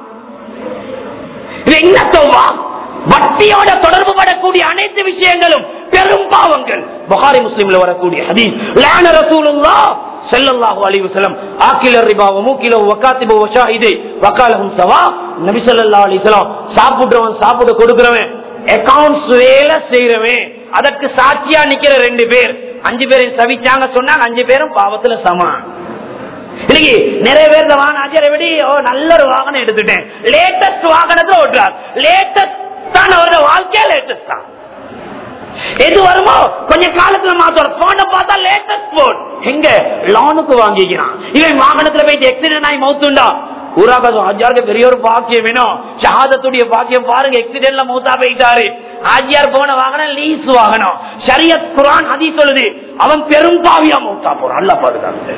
இது என்ன தௌபா வட்டியோட தொடர்பு படக்கூடிய அனைத்து விஷயங்களும் பெரும் பாவங்கள் புகாரி முஸ்லிம்ல வரக்கூடிய ஹதீஸ் லான ரசூலுல்லாஹ் ஸல்லல்லாஹு அலைஹி வஸல்லம் ஆக்கில ரிபா வ மூக்கில வகாத்திபு வ ஷாஹிதி வகாலஹும் சவா நபி ஸல்லல்லாஹு அலைஹி வஸல்லம் சாப்பிடுறவன் சாப்பிட கொடுக்கிறவன் அக்கவுண்ட்ஸ் வேலை செய்யறவன் அதற்கு சாட்சியா நிக்கிற ரெண்டு பேர் அஞ்சு பேரையும் சவிச்சாங்க சொன்னாங்க அஞ்சு பேரும் பாவத்துல சமான் இன்னைக்கு நிறைய பேர் இந்த வாகனம் அஜய் எப்படி ஓ நல்ல ஒரு வாகனம் எடுத்துட்டேன் லேட்டஸ்ட் வாகனத்தை ஓட்டுறார் லேட்டஸ்ட் தான் அவரோட வாழ்க்கையா லேட்டஸ்ட் தான் எது வருமோ கொஞ்ச காலத்துல மாத்தோம் போன பார்த்தா லேட்டஸ்ட் போன் எங்க லோனுக்கு வாங்கிக்கிறான் இவன் வாகனத்துல போயிட்டு எக்ஸிடென்ட் ஆகி மௌத்துண்டா ஊராக ஆஜியாருக்கு பெரிய ஒரு பாக்கியம் வேணும் ஷஹாதத்துடைய பாக்கியம் பாருங்க எக்ஸிடென்ட்ல மௌத்தா போயிட்டாரு ஆஜியார் போன வாகனம் லீஸ் வாகனம் ஷரியத் குரான் அதி சொல்லுது அவன் பெரும் பாவியா மௌத்தா போறான் அல்ல பாதுகாத்து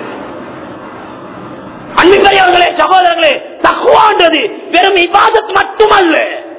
அன்புக்குரியவர்களே சகோதரர்களே தக்குவான்றது வெறும் இபாதத் மட்டுமல்ல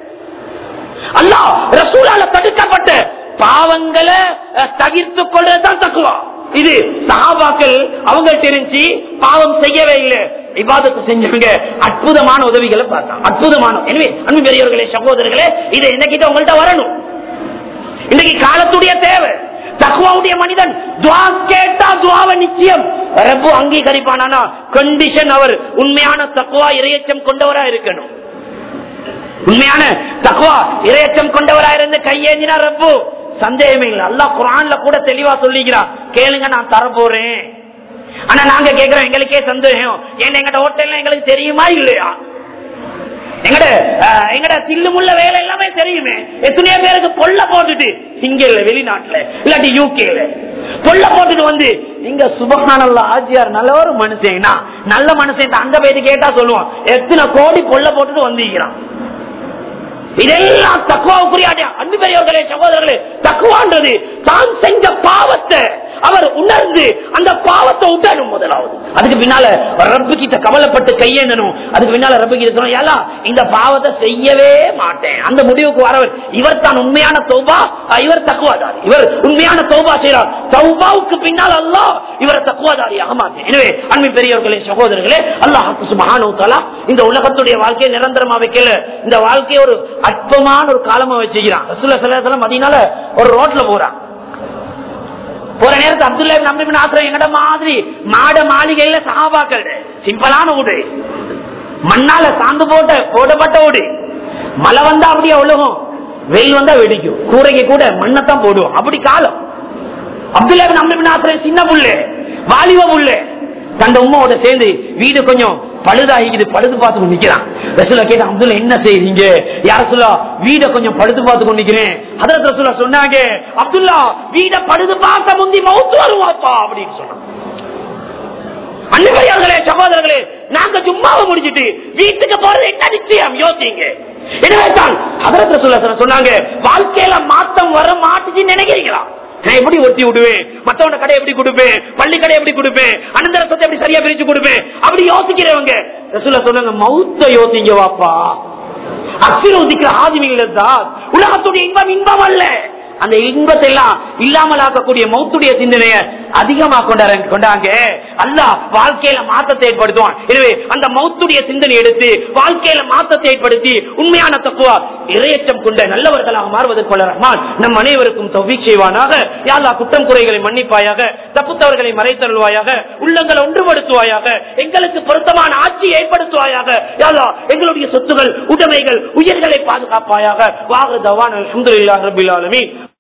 அல்லாஹ் ரசூலால தடுக்கப்பட்ட பாவங்களை அஹ், தவிர்த்துக் கொள்றதுதான் தக்குவா இது சஹாபாக்கள் அவங்க தெரிஞ்சு பாவம் செய்யவே இல்லை இபாதத்தை செஞ்சாங்க அற்புதமான உதவிகளை பார்த்தாங்க அற்புதமான எனவே அன்பு பெரியவர்களே சகோதரர்களே இது என்னகிட்ட உங்கள்ட்ட வரணும் இன்னைக்கு காலத்துடைய தேவை தக்குவாவுடைய மனிதன் துவா கேட்டா துவாவை நிச்சயம் ரப்பு அங்கீகரிப்பானா கண்டிஷன் அவர் உண்மையான தக்குவா இரையச்சம் கொண்டவரா இருக்கணும் உண்மையான தக்குவா இரையச்சம் கொண்டவரா இருந்து கையேந்தினா ரப்பு சந்தேகமே இல்லை அல்லாஹ் குரான்ல கூட தெளிவா சொல்லிக்கிறான் கேளுங்க நான் தர போறேன் ஆனா நாங்க கேக்குறோம் எங்களுக்கே சந்தேகம் ஏன்னா எங்கட ஹோட்டல்ல எங்களுக்கு தெரியுமா இல்லையா எங்கட அஹ், எங்கட சில்லுமுள்ள வேலை எல்லாமே தெரியுமே எத்தனையோ பேருக்கு கொல்ல போட்டுட்டு இங்க இல்ல வெளிநாட்டுல இல்லாட்டி யூகேல கொல்ல போட்டுட்டு வந்து இங்க சுபகானல்ல ஆஜியார் நல்ல ஒரு மனுஷன் நல்ல மனுஷன் அங்க போயிட்டு கேட்டா சொல்லுவான் எத்தனை கோடி கொல்ல போட்டுட்டு வந்திருக்கிறான் இதெல்லாம் தக்குவாவுக்குரிய அன்பு பெரியவர்களே சகோதரர்களே தக்குவான்றது தான் செஞ்ச பாவத்தை அவர் உணர்ந்து அந்த பாவத்தை விட்டணும் முதலாவது அதுக்கு பின்னால ரப்பு கிட்ட கவலைப்பட்டு கையேந்தணும் அதுக்கு பின்னால ரப்பு கிட்ட சொன்னா "ஏலா, இந்த பாவத்தை செய்யவே மாட்டேன் அந்த முடிவுக்கு வரவர் இவர் தான் உண்மையான தௌபா அஹ், இவர் தக்குவாதாரி இவர் உண்மையான தௌபா செய்யறார் தௌபாவுக்கு பின்னால் அல்லாஹ் இவரை தக்குவாதாரியாக மாட்டேன் எனவே அன்பு பெரியவர்களே சகோதரர்களே அல்லாஹ் சுபஹானஹு தஆலா இந்த உலகத்துடைய வாழ்க்கையை நிரந்தரமா வைக்கல இந்த வாழ்க்கையை ஒரு அற்பமான ஒரு காலமா வச்சுக்கிறான் ரசூலுல்லாஹி ஸல்லல்லாஹு அலைஹி வஸல்லம் மதீனால ஒரு ரோட்ல போறான் போற நேரத்து அப்துல்லா இப்னு அம்ர் இப்னு ஆசிரம் எங்கட மாதிரி மாட மாளிகையில சஹாபாக்கள் சிம்பிளான வீடு மண்ணால சாந்து போட்ட போடப்பட்ட வீடு மழை வந்தா அப்படியே ஒழுகும் வெயில் வந்தா வெடிக்கும் கூரைக்கு கூட மண்ணத்தான் போடுவோம் அப்படி காலம் அப்துல்லா இப்னு அம்ர் இப்னு ஆசிரம் சின்ன புள்ளு வாலிப புள்ளு தந்த உமாவோட சேர்ந்து வீடு கொஞ்சம் பழுதாகிக்குது பழுது பார்த்து கொண்டு நிக்கிறான் ரசூலா கேட்ட அப்துல்லா என்ன செய்றீங்க யார சொல்லா வீட கொஞ்சம் பழுது பார்த்து கொண்டு நிக்கிறேன் ஹதரத் ரசூலா சொன்னாங்க அப்துல்லா வீட பழுது பார்க்க முந்தி மவுத்து வருவாப்பா அப்படின்னு சொன்னான் அன்னையார்களே சகோதரர்களே நாங்க சும்மாவை முடிச்சிட்டு வீட்டுக்கு போறது என்ன நிச்சயம் யோசிங்க எனவே தான் ஹதரத் ரசூலா சொன்னாங்க வாழ்க்கையில மாத்தம் வர மாட்டுச்சு நினைக்கிறீங்களா நான் எப்படி ஒட்டி விடுவேன் மத்தவன கடை எப்படி கொடுப்பேன் பள்ளி கடை எப்படி கொடுப்பேன் அனந்தர சொத்தை எப்படி சரியா பிரிச்சு கொடுப்பேன் அப்படி யோசிக்கிறவங்க ரசூலா சொன்னாங்க மௌத்த யோசிங்க வாப்பா அக்சிரோதிக்கிற ஆதிமிகள் தான் உலகத்துடைய இன்பம் இன்பம் அல்ல அந்த இன்பத்தை எல்லாம் இல்லாமல் ஆக்கக்கூடிய மௌத்துடைய சிந்தனையை அதிகமா கொண்டாங்க கொண்டாங்க அல்லாஹ் வாழ்க்கையில மாற்றத்தை ஏற்படுத்துவான் எனவே அந்த மௌத்துடைய சிந்தனை எடுத்து வாழ்க்கையில மாற்றத்தை ஏற்படுத்தி உண்மையான தக்குவா இரையச்சம் கொண்ட நல்லவர்களாக மாறுவதற்கு ரஹ்மான் நம் அனைவருக்கும் தௌஃபீக் செய்வானாக யாழ்லா குற்றம் குறைகளை மன்னிப்பாயாக தப்புத்தவர்களை மறைத்தருள்வாயாக உள்ளங்களை ஒன்றுபடுத்துவாயாக எங்களுக்கு பொருத்தமான ஆட்சி ஏற்படுத்துவாயாக யாழ்லா எங்களுடைய சொத்துகள் உடைமைகள் உயிர்களை பாதுகாப்பாயாக வாக தவான் அல்ஹம்துலில்லாஹி ரப்பில் ஆலமீன்